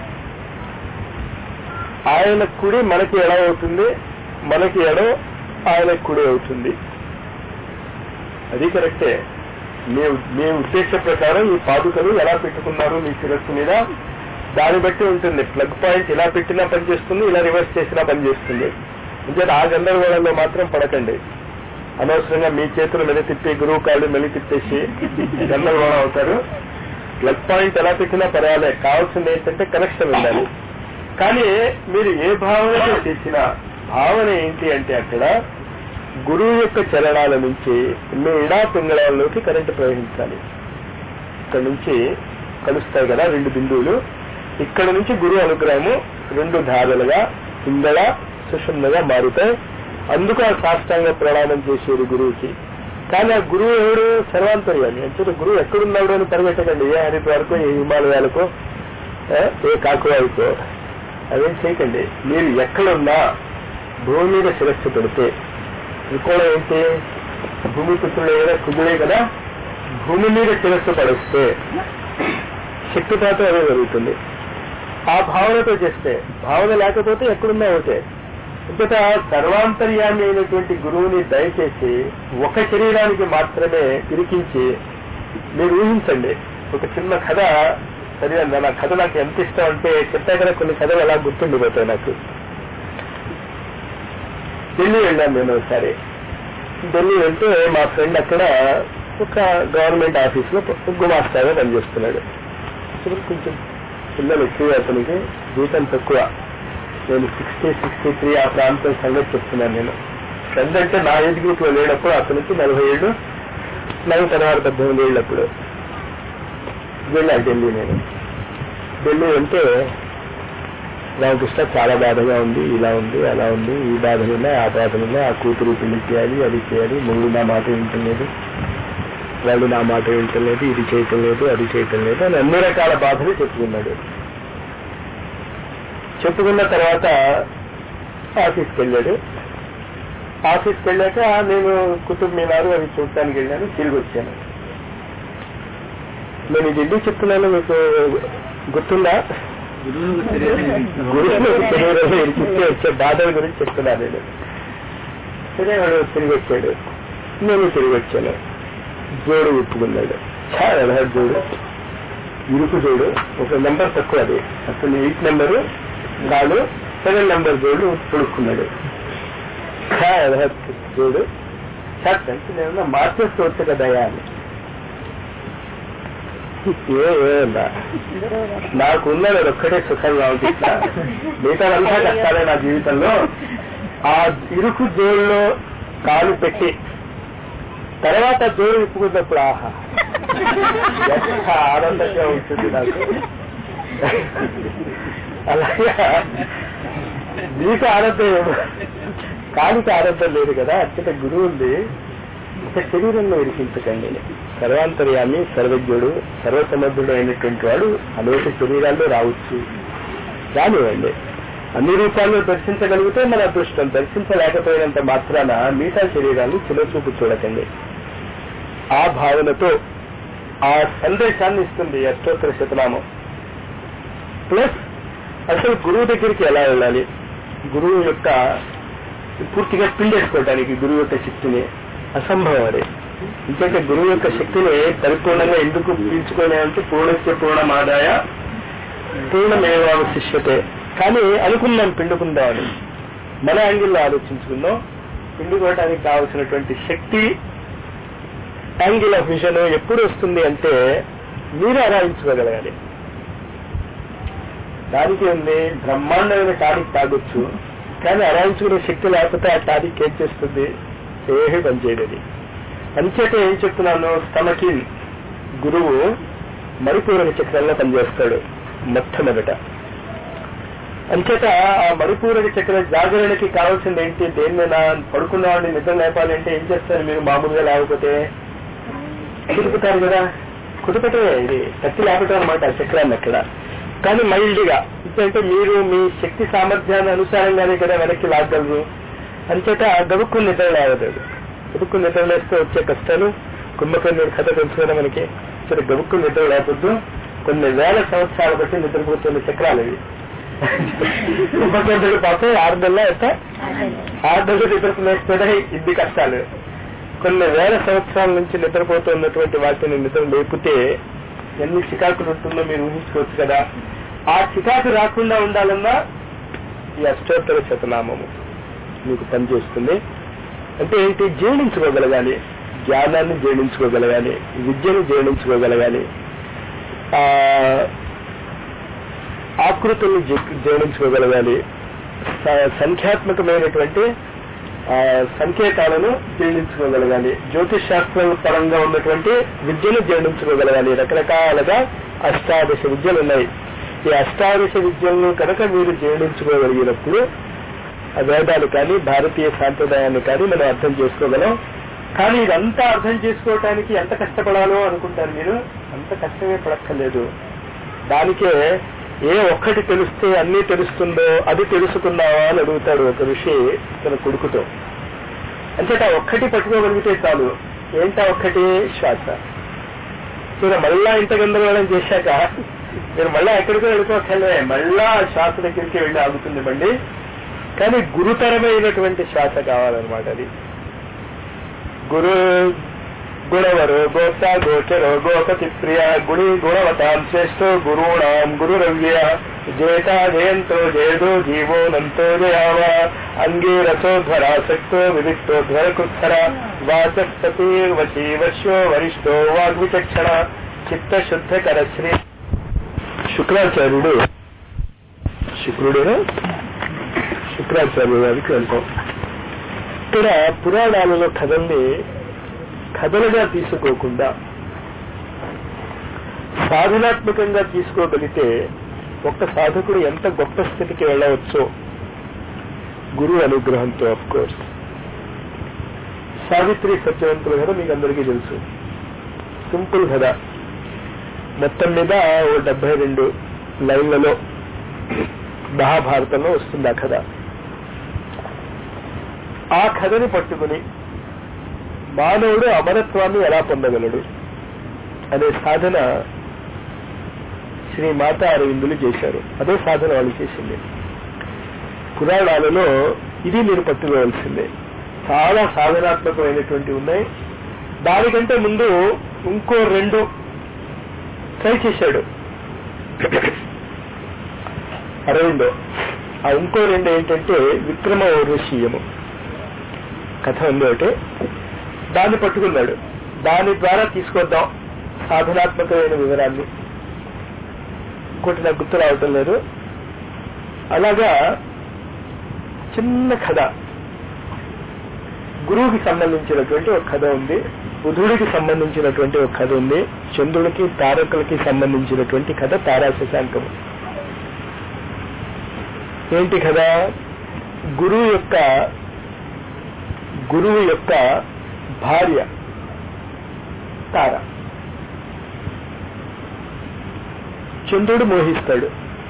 ఆయన కుడి మనకి ఎడ అవుతుంది మనకి ఎడ ఆయన కుడి అవుతుంది అది కరెక్టే మీ మీ ఉద్దేశ ప్రకారం ఈ పాదుకలు ఎలా పెట్టుకున్నారు మీ శిరస్సు మీద దాన్ని బట్టి ఉంటుంది ప్లగ్ పాయింట్ ఇలా పెట్టినా పనిచేస్తుంది ఇలా రివర్స్ చేసినా పనిచేస్తుంది ఇంకేత ఆ గందరగోళంలో మాత్రం పడకండి అనవసరంగా మీ చేతులు మెలి తిప్పి గురువు కాళ్ళు మెలి తిప్పేసి గందరగోళం అవుతారు ప్లగ్ పాయింట్ ఎలా పెట్టినా పర్వాలేదు కావాల్సింది ఏంటంటే కనెక్షన్ ఉండాలి కానీ మీరు ఏ భావనతో చేసినా భావన ఏంటి అంటే అక్కడ గురువు యొక్క చలనాల నుంచి మీ ఇడా పింగళాల్లోకి కరెంటు ప్రవహించాలి ఇక్కడ నుంచి కలుస్తాయి కదా రెండు బిందువులు ఇక్కడ నుంచి గురువు అనుగ్రహము రెండు ధారలుగా పింగళ సుషుమ్నగా మారుతాయి అందుకు ఆ సాష్టాంగ ప్రణామం చేసేది గురువుకి కానీ ఆ గురువు ఎవడు సర్వాంతర్యాన్ని అంటే గురువు ఎక్కడున్నాడు అని పరిగెట్టకండి ఏ హరిద్వార్కో ఏ హిమాలయాలకో ఏ, ఏ కాకువాయికో అదేం చేయకండి మీరు ఎక్కడున్నా భూమి మీద శిరస్సు పెడితే త్రికోణం ఏంటి భూమి పుత్రుడు ఏదైనా కుజుడే కదా భూమి మీద శిరస్సు పడిస్తే శక్తిపాతం అదే జరుగుతుంది ఆ భావనతో చేస్తే భావన లేకపోతే ఎక్కడున్నా ఒకటే ఇంకట సర్వాంతర్యాన్ని అయినటువంటి గురువుని దయచేసి ఒక శరీరానికి మాత్రమే ఇరికించి మీరు ఊహించండి ఒక చిన్న కథ సరే నా కథ నాకు ఎంత ఇష్టం అంటే చెప్పా కదా కొన్ని కథలు అలా గుర్తుండిపోతాయి నాకు ఢిల్లీ వెళ్ళాను నేను ఒకసారి ఢిల్లీ వెళ్తే మా ఫ్రెండ్ అక్కడ ఒక గవర్నమెంట్ ఆఫీస్ లో గుమాస్తాగా పనిచేస్తున్నాడు ఇప్పుడు కొంచెం పిల్లలు ఎక్కువ అతనికి జీతం తక్కువ నేను సిక్స్టీ సిక్స్టీ త్రీ ఆ ప్రాంతం సంగతి చెప్తున్నాను నేను ఫ్రెండ్ అంటే నా ఏజ్ గ్రూప్ లో లేనప్పుడు అతనికి నలభై ఏళ్ళు నాకు పదహారు పద్దెనిమిది ఏళ్ళప్పుడు వెళ్ళాను ఢిల్లీ నేను ఢిల్లీ వెళ్తే రామకృష్ణ చాలా బాధగా ఉంది ఇలా ఉంది అలా ఉంది ఈ బాధలు ఉన్నాయి ఆ బాధలు ఉన్నాయి ఆ కూతురు పెళ్లి చేయాలి అది చేయాలి మొగుడు నా మాట వింటలేదు వాళ్ళు నా మాట వింటలేదు ఇది చేయటం లేదు అది చేయటం లేదు అని అన్ని రకాల బాధలు చెప్పుకున్నాడు చెప్పుకున్న తర్వాత ఆఫీస్కి వెళ్ళాడు ఆఫీస్కి వెళ్ళాక నేను కుతుబ్ మీనారు అవి చూడటానికి వెళ్ళాను తిరిగి వచ్చాను నేను ఇది ఎందుకు చెప్తున్నాను మీకు గుర్తుందా గురువులు శరీరంలో ఇరికిస్తే వచ్చే బాధల గురించి చెప్తున్నాను నేను సరే వాడు తిరిగి వచ్చాడు నేను తిరిగి వచ్చాను జోడు విప్పుకున్నాడు చాలా ఎలా జోడు ఇరుకు జోడు ఒక నెంబర్ తక్కువ అది అసలు ఎయిట్ నెంబరు కాదు సెవెన్ నెంబర్ జోడు పుడుక్కున్నాడు చాలా జోడు సార్ కలిసి నేను మార్చేసుకోవచ్చు కదా అని ఏ ఏమన్నా నాకున్నది అది ఒక్కటే సుఖంగా ఉంటుంది మిగతా అంతా కష్టాలే నా జీవితంలో ఆ ఇరుకు జోడులో కాలు పెట్టి తర్వాత జోడు విప్పుకున్నప్పుడు ఆహా ఎంత ఆనందంగా ఉంటుంది నాకు అలాగే నీకు ఆనందం ఏమో కాలికి ఆనందం లేదు కదా అత్యంత గురువు ఉంది ఒక శరీరంలో ఇరికించకండి సర్వాంతర్యాన్ని సర్వజ్ఞుడు సర్వసమర్థుడు అయినటువంటి వాడు అనేక శరీరాల్లో రావచ్చు రానివ్వండి అన్ని రూపాల్లో దర్శించగలిగితే మన అదృష్టం దర్శించలేకపోయినంత మాత్రాన మిగతా శరీరాన్ని చిన్నచూపు చూడకండి ఆ భావనతో ఆ సందేశాన్ని ఇస్తుంది అష్టోత్తర శతనామం ప్లస్ అసలు గురువు దగ్గరికి ఎలా వెళ్ళాలి గురువు యొక్క పూర్తిగా పిండేసుకోవటానికి గురువు యొక్క శక్తిని అసంభవం అది ఎందుకంటే గురువు యొక్క శక్తిని పరిపూర్ణంగా ఎందుకు పీల్చుకోలేమంటే పూర్ణస్య పూర్ణమాదాయ పూర్ణమేవావశిష్యతే కానీ అనుకున్నాం పిండుకుందామని మన యాంగిల్లో ఆలోచించుకుందాం పిండుకోవడానికి కావలసినటువంటి శక్తి యాంగిల్ ఆఫ్ విజన్ ఎప్పుడు వస్తుంది అంటే మీరు ఆరాధించుకోగలగాలి దానికి ఉంది బ్రహ్మాండమైన టానిక్ తాగొచ్చు కానీ ఆరాధించుకునే శక్తి లేకపోతే ఆ టానిక్ ఏం చేస్తుంది ఏమీ పనిచేయలేదు అంచేత ఏం చెప్తున్నాను స్తమకి గురువు మరిపూరక చక్రంలో పనిచేస్తాడు మొట్టమొదట అంచేత ఆ మరిపూరక చక్ర జాగరణకి కావాల్సింది ఏంటి దేని మీద పడుకున్నవాడిని నిద్ర లేపాలంటే ఏం చేస్తారు మీరు మామూలుగా లేకపోతే కుదుపుతారు కదా కుదుపటే ఇది కత్తి లేపటం అనమాట ఆ చక్రాన్ని అక్కడ కానీ మైల్డ్ గా ఎందుకంటే మీరు మీ శక్తి సామర్థ్యాన్ని అనుసారంగానే కదా వెనక్కి లాగలరు అంచేత గబుక్కుని నిద్ర లేవలేదు గబుక్కుని నిద్ర లేస్తే వచ్చే కష్టాలు కుంభకర్ణుడి కథ తెలుసు కదా మనకి సరే గబుక్కుని నిద్ర లేకపోద్దు కొన్ని వేల సంవత్సరాల బట్టి నిద్రపోతున్న చక్రాలు ఇవి కుంభకర్ణుడి పాపం ఆరు నెలల ఎంత ఆరు నెలలు నిద్రపోతే ఇది కష్టాలు కొన్ని వేల సంవత్సరాల నుంచి నిద్రపోతున్నటువంటి వాటిని నిద్ర లేపితే ఎన్ని చికాకులు ఉంటుందో మీరు ఊహించుకోవచ్చు కదా ఆ చికాకు రాకుండా ఉండాలన్నా ఈ అష్టోత్తర శతనామము మీకు పనిచేస్తుంది అంటే ఏంటి జీర్ణించుకోగలగాలి జ్ఞానాన్ని జీర్ణించుకోగలగాలి విద్యను జీర్ణించుకోగలగాలి ఆ ఆకృతుల్ని జీ- జీర్ణించుకోగలగాలి స- సంఖ్యాత్మకమైనటువంటి ఆ, సంకేతాలను జీర్ణించుకోగలగాలి జ్యోతిష్ శాస్త్రం పరంగా ఉన్నటువంటి విద్యను జీర్ణించుకోగలగాలి రకరకాలుగా అష్టాదశ విద్యలు ఉన్నాయి ఈ అష్టాదశ విద్యలను కనుక మీరు జీర్ణించుకోగలిగినప్పుడు ఆ వేదాలు కానీ భారతీయ సాంప్రదాయాన్ని కానీ మనం అర్థం చేసుకోగలం కానీ ఇదంతా అర్థం చేసుకోవటానికి ఎంత కష్టపడాలో అనుకుంటారు మీరు అంత కష్టమే పడక్కర్లేదు దానికే ఏ ఒక్కటి తెలిస్తే అన్నీ తెలుస్తుందో అది తెలుసుకున్నావా అని అడుగుతాడు ఒక ఋషి తన కొడుకుతో అంచేత ఆ ఒక్కటి పట్టుకోగలిగితే చాలు ఏంటా ఒక్కటి శ్వాస మీరు మళ్ళా ఇంత గందరగోళం చేశాక మీరు మళ్ళా ఎక్కడికో వెళ్ళిపోకలే మళ్ళా ఆ శ్వాస దగ్గరికి వెళ్ళి ఆగుతుంది బండి కానీ గురుతరమైనటువంటి శ్వాస కావాలన్నమాట అది గురు గుణవరు గోప్త గోచరో గోపతి ప్రియ గుణి గుణవతాం శ్రేష్ఠో గురూణాం గురురవ్య జేత జయంతో జయదో జీవో నంతో జయావ అంగీరసోధ్వరాసక్తో వివిక్తోధ్వర కృత్సర వాచస్పతిర్వశీ వర్షో వరిష్ఠో వాగ్విచక్షణ చిత్తశుద్ధకర శ్రీ శుక్రాచార్యుడు శుక్రుడేనా శుక్రాచార్యుడు గారికి వెళ్తాం ఇక్కడ పురాణాలలో కథల్ని కథలుగా తీసుకోకుండా సాధనాత్మకంగా తీసుకోగలిగితే ఒక్క సాధకుడు ఎంత గొప్ప స్థితికి వెళ్ళవచ్చో గురువు అనుగ్రహంతో అఫ్ కోర్స్ సావిత్రి సత్యవంతుల కథ మీకు అందరికీ తెలుసు సింపుల్ కథ మొత్తం మీద ఓ డెబ్బై రెండు లైన్లలో మహాభారతంలో వస్తుంది ఆ కథ ఆ కథని పట్టుకుని మానవుడు అమరత్వాన్ని ఎలా పొందగలడు అనే సాధన శ్రీ మాత అరవిందులు చేశారు అదే సాధన వాళ్ళు చేసింది పురాణాలలో ఇది మీరు పట్టుకోవాల్సిందే చాలా సాధనాత్మకమైనటువంటి ఉన్నాయి దానికంటే ముందు ఇంకో రెండు ట్రై చేశాడు అరవిందో ఆ ఇంకో రెండు ఏంటంటే విక్రమ ఔరసీయము కథ ఉంది ఒకటి దాన్ని పట్టుకున్నాడు దాని ద్వారా తీసుకొద్దాం సాధనాత్మకమైన వివరాన్ని ఇంకోటి నాకు గుర్తు రావటం లేదు అలాగా చిన్న కథ గురువుకి సంబంధించినటువంటి ఒక కథ ఉంది బుధుడికి సంబంధించినటువంటి ఒక కథ ఉంది చంద్రుడికి తారకులకి సంబంధించినటువంటి కథ తారా శశాంకము ఏంటి కథ గురువు యొక్క గురువు యొక్క భార్య తార చంద్రుడు మోహిస్తాడు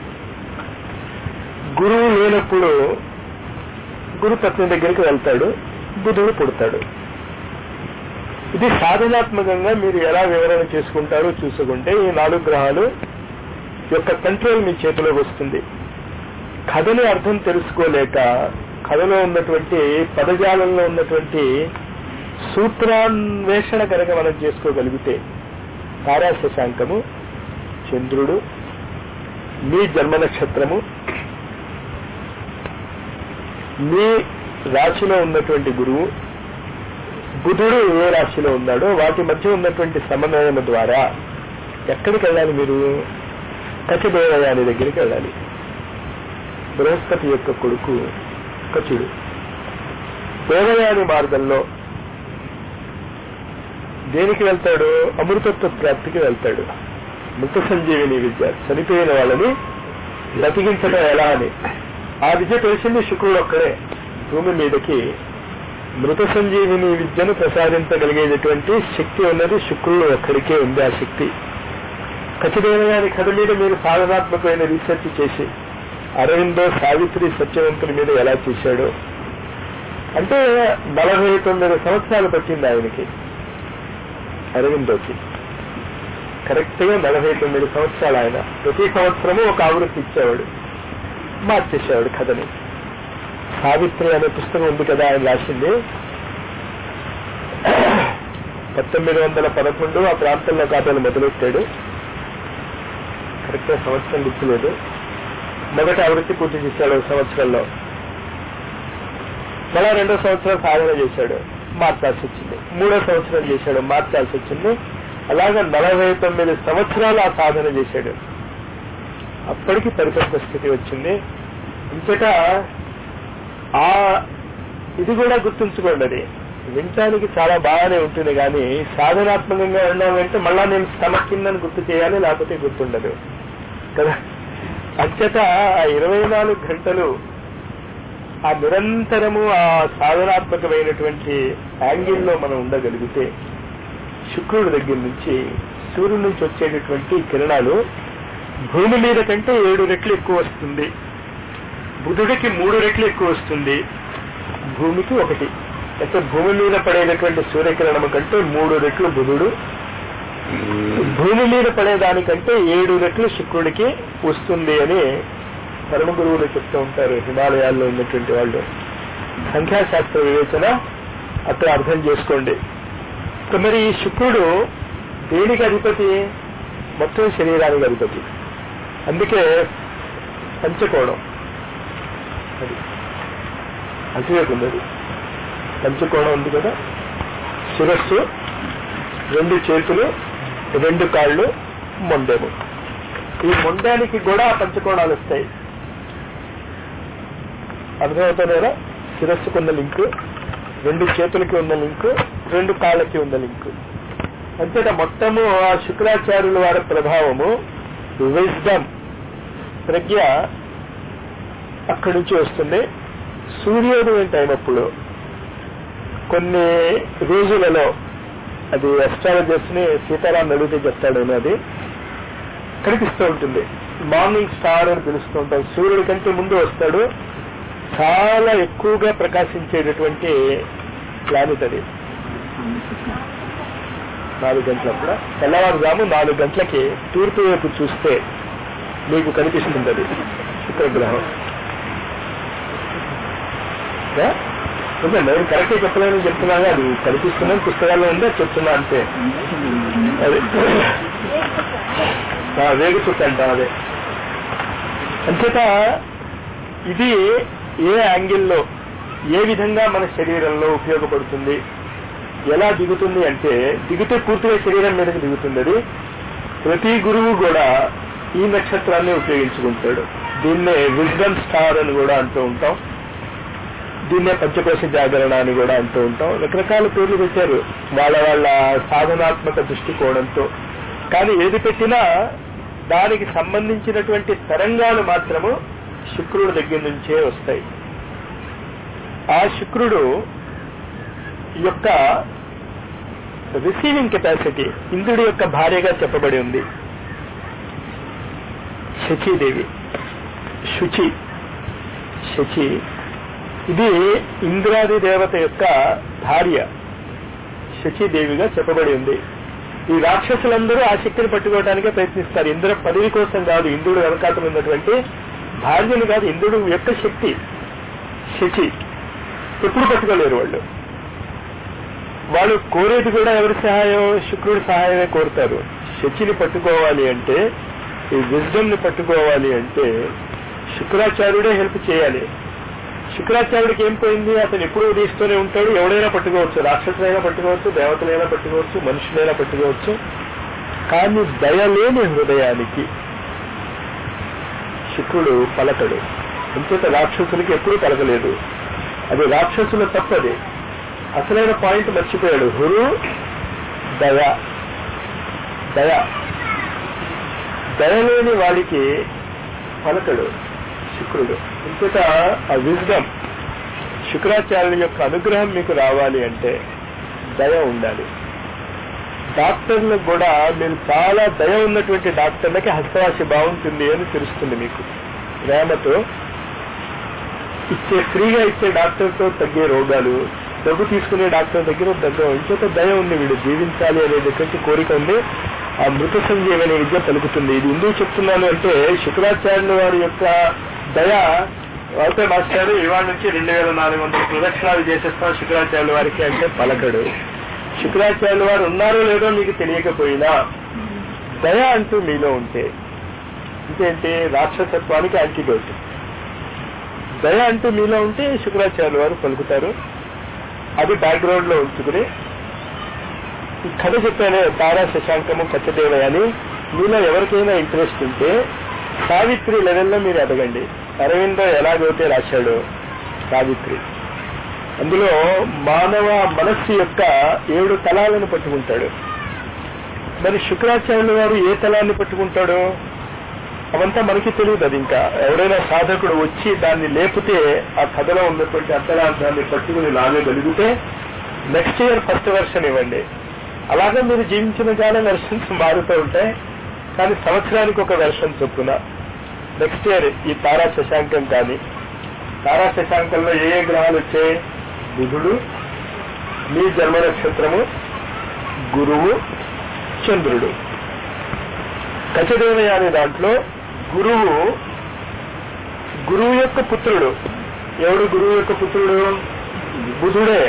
గురువు లేనప్పుడు గురుపత్ని దగ్గరికి వెళ్తాడు బుధుడు పుడతాడు ఇది సాధనాత్మకంగా మీరు ఎలా వివరణ చేసుకుంటారో చూసుకుంటే ఈ నాలుగు గ్రహాలు యొక్క కంట్రోల్ మీ చేతిలోకి వస్తుంది కథని అర్థం తెలుసుకోలేక కథలో ఉన్నటువంటి పదజాలంలో ఉన్నటువంటి సూత్రాన్వేషణ కనుక మనం చేసుకోగలిగితే తారా శశాంకము చంద్రుడు మీ జన్మ నక్షత్రము మీ రాశిలో ఉన్నటువంటి గురువు బుధుడు ఏ రాశిలో ఉన్నాడో వాటి మధ్య ఉన్నటువంటి సమన్వయం ద్వారా ఎక్కడికి వెళ్ళాలి మీరు కచదేవయాని దగ్గరికి వెళ్ళాలి బృహస్పతి యొక్క కొడుకు కచుడు దేవయాని మార్గంలో దేనికి వెళ్తాడు అమృతత్వ ప్రాప్తికి వెళ్తాడు మృత సంజీవిని విద్య చనిపోయిన వాళ్ళని బ్రతికించడం ఎలా అని ఆ విద్య తెలిసింది శుక్రుడు ఒక్కడే భూమి మీదకి మృత సంజీవిని విద్యను ప్రసాదించగలిగేటటువంటి శక్తి ఉన్నది శుక్రుడు ఒక్కడికే ఉంది ఆ శక్తి ఖచ్చితమైన కథ మీద మీరు సాధనాత్మకమైన రీసెర్చ్ చేసి అరవిందో సావిత్రి సత్యవంతుని మీద ఎలా చేశాడో అంటే నలభై తొమ్మిది సంవత్సరాలు పట్టింది ఆయనకి అరవిందోకి కరెక్ట్ గా నలభై తొమ్మిది సంవత్సరాలు ఆయన ప్రతి సంవత్సరము ఒక ఆవృత్తి ఇచ్చేవాడు మార్చేసేవాడు కథని సావిత్రి అనే పుస్తకం ఉంది కదా ఆయన రాసింది పంతొమ్మిది వందల పదకొండు ఆ ప్రాంతంలో కాపాలు మొదలెట్టాడు కరెక్ట్ సంవత్సరం గుర్తులేదు మొదటి ఆవృత్తి పూర్తి చేశాడు ఒక సంవత్సరంలో మళ్ళా రెండో సంవత్సరం సాధన చేశాడు మార్చాల్సి వచ్చింది మూడో సంవత్సరం చేశాడు మార్చాల్సి వచ్చింది అలాగా నలభై తొమ్మిది సంవత్సరాలు ఆ సాధన చేశాడు అప్పటికి పరిపక్వ స్థితి వచ్చింది ఇంతటా ఆ ఇది కూడా గుర్తుంచుకోండి అది వినటానికి చాలా బాగానే ఉంటుంది కానీ సాధనాత్మకంగా ఉన్నామంటే మళ్ళా నేను స్టమక్ కిందని గుర్తు చేయాలి లేకపోతే గుర్తుండదు కదా అంతట ఆ ఇరవై నాలుగు గంటలు ఆ నిరంతరము ఆ సాధనాత్మకమైనటువంటి యాంగిల్లో మనం ఉండగలిగితే శుక్రుడి దగ్గర నుంచి సూర్యుడి నుంచి వచ్చేటటువంటి కిరణాలు భూమి మీద కంటే ఏడు రెట్లు ఎక్కువ వస్తుంది బుధుడికి మూడు రెట్లు ఎక్కువ వస్తుంది భూమికి ఒకటి అయితే భూమి మీద పడేటటువంటి సూర్యకిరణము కంటే మూడు రెట్లు బుధుడు భూమి మీద పడేదానికంటే ఏడు రెట్లు శుక్రుడికి వస్తుంది అని పరమ గురువులు చెప్తూ ఉంటారు హిమాలయాల్లో ఉన్నటువంటి వాళ్ళు సంఖ్యాశాస్త్ర వివేచన అక్కడ అర్థం చేసుకోండి ఇక మరి ఈ శుక్రుడు దేనికి అధిపతి మొత్తం శరీరానికి అధిపతి అందుకే పంచకోణం అది అటువైపు ఉన్నది పంచకోణం ఉంది కదా శిరస్సు రెండు చేతులు రెండు కాళ్ళు మొండెము ఈ మొండానికి కూడా పంచకోణాలు వస్తాయి అర్థమవుతుందా శిరస్సుకు ఉన్న లింక్ రెండు చేతులకి ఉన్న లింక్ రెండు కాళ్ళకి ఉన్న లింక్ అంతేట మొత్తము ఆ శుక్రాచార్యుల వారి ప్రభావము విజ్డమ్ ప్రజ్ఞ అక్కడి నుంచి వస్తుంది సూర్యోదయం టైం అప్పుడు కొన్ని రోజులలో అది అస్ట్రాలజర్స్ ని సీతారాం అడిగితే చెప్తాడు అది కనిపిస్తూ ఉంటుంది మార్నింగ్ స్టార్ అని పిలుస్తూ ఉంటాం సూర్యుడి కంటే ముందు వస్తాడు చాలా ఎక్కువగా ప్రకాశించేటటువంటి ప్లానెట్ అది నాలుగు గంటలప్పుడు తెల్లవారుజాము నాలుగు గంటలకి తూర్పు వైపు చూస్తే మీకు కనిపిస్తుంది అది శుక్రగ్రహం నేను కరెక్ట్ చెప్పలేని చెప్తున్నాను అది కనిపిస్తున్నాను పుస్తకాల్లో ఉందే చెప్తున్నా అంతే అది వేగు చుట్ట అంటాం అదే అంచేత ఇది ఏ యాంగిల్లో ఏ విధంగా మన శరీరంలో ఉపయోగపడుతుంది ఎలా దిగుతుంది అంటే దిగితే పూర్తిగా శరీరం మీదకి దిగుతుంది అది ప్రతి గురువు కూడా ఈ నక్షత్రాన్ని ఉపయోగించుకుంటాడు దీన్నే విజ్డమ్ స్టార్ అని కూడా అంటూ ఉంటాం దీన్నే పంచకోశ జాగరణ అని కూడా అంటూ ఉంటాం రకరకాల పేర్లు పెట్టారు వాళ్ళ వాళ్ళ సాధనాత్మక దృష్టికోణంతో కానీ ఏది పెట్టినా దానికి సంబంధించినటువంటి తరంగాలు మాత్రము శుక్రుడి దగ్గర నుంచే వస్తాయి ఆ శుక్రుడు యొక్క రిసీవింగ్ కెపాసిటీ ఇంద్రుడి యొక్క భార్యగా చెప్పబడి ఉంది శచీదేవి శుచి శచి ఇది ఇంద్రాది దేవత యొక్క భార్య శచీదేవిగా చెప్పబడి ఉంది ఈ రాక్షసులందరూ ఆ శక్తిని పట్టుకోవడానికే ప్రయత్నిస్తారు ఇంద్ర పదవి కోసం కాదు ఇంద్రుడు వెనకాతలు ఉన్నటువంటి భార్యను కాదు ఇంద్రుడు యొక్క శక్తి శచి ఎప్పుడు పట్టుకోలేరు వాళ్ళు వాళ్ళు కోరేది కూడా ఎవరి సహాయం శుక్రుడి సహాయమే కోరుతారు శచిని పట్టుకోవాలి అంటే ఈ విజ్డమ్ ని పట్టుకోవాలి అంటే శుక్రాచార్యుడే హెల్ప్ చేయాలి శుక్రాచార్యుడికి ఏం పోయింది అతను ఎప్పుడూ ఉదయిస్తూనే ఉంటాడు ఎవడైనా పట్టుకోవచ్చు రాక్షసులైనా పట్టుకోవచ్చు దేవతలైనా పట్టుకోవచ్చు మనుషులైనా పట్టుకోవచ్చు కానీ దయలేని హృదయానికి శుక్రుడు పలకడు ఇంకొక రాక్షసులకి ఎప్పుడూ పలకలేదు అది రాక్షసుల తప్పది అసలైన పాయింట్ మర్చిపోయాడు హురు దయ దయ దయలేని వాడికి పలకడు శుక్రుడు ఇంకొక ఆ విజ్డమ్ శుక్రాచార్యుల యొక్క అనుగ్రహం మీకు రావాలి అంటే దయ ఉండాలి డాక్టర్లకు కూడా మీరు చాలా దయ ఉన్నటువంటి డాక్టర్లకి హస్తవాసి బాగుంటుంది అని తెలుస్తుంది మీకు ప్రేమతో ఇచ్చే ఫ్రీగా ఇచ్చే డాక్టర్తో తగ్గే రోగాలు డబ్బు తీసుకునే డాక్టర్ దగ్గర దగ్గర ఇంకొక దయ ఉంది వీడు జీవించాలి అనేటటువంటి కోరిక ఉంది ఆ మృత సంజీవని విద్య పలుకుతుంది ఇది ఎందుకు చెప్తున్నాను అంటే శుక్రాచార్యుల వారి యొక్క దయ అయితే మాస్టారు ఇవాళ నుంచి రెండు వేల నాలుగు వందల ప్రదక్షిణాలు చేసేస్తాం శుక్రాచార్యుల వారికి అంటే పలకడు శుక్రాచార్యుల వారు ఉన్నారో లేదో మీకు తెలియకపోయినా దయ అంటూ మీలో ఉంటే ఇంకేంటి రాక్షసత్వానికి యాంటీడోట్ దయ అంటూ మీలో ఉంటే శుక్రాచార్యుల వారు పలుకుతారు అది బ్యాక్గ్రౌండ్ లో ఉంచుకుని ఈ కథ చెప్పానే తారా శశాంకము కచ్చదేవయ్య అని మీలో ఎవరికైనా ఇంట్రెస్ట్ ఉంటే సావిత్రి లెవెల్లో మీరు ఎదగండి అరవిందో ఎలాగైతే రాశాడో సావిత్రి అందులో మానవ మనస్సు యొక్క ఏడు తలాలను పట్టుకుంటాడు మరి శుక్రాచార్యుల వారు ఏ తలాన్ని పట్టుకుంటాడో అవంతా మనకి తెలియదు అది ఇంకా ఎవరైనా సాధకుడు వచ్చి దాన్ని లేపితే ఆ కథలో ఉన్నటువంటి అర్థార్థాన్ని పట్టుకుని లాగగలిగితే నెక్స్ట్ ఇయర్ ఫస్ట్ వెర్షన్ ఇవ్వండి అలాగే మీరు జీవించిన కాలం వెర్షన్స్ మారుతూ ఉంటాయి కానీ సంవత్సరానికి ఒక వెర్షన్ చొప్పున నెక్స్ట్ ఇయర్ ఈ తారా శశాంకం కానీ తారా శశాంకంలో ఏ ఏ గ్రహాలు వచ్చాయి బుధుడు మీ జన్మ నక్షత్రము గురువు చంద్రుడు కచదేవయ్య అనే దాంట్లో గురువు గురువు యొక్క పుత్రుడు ఎవడు గురువు యొక్క పుత్రుడు బుధుడే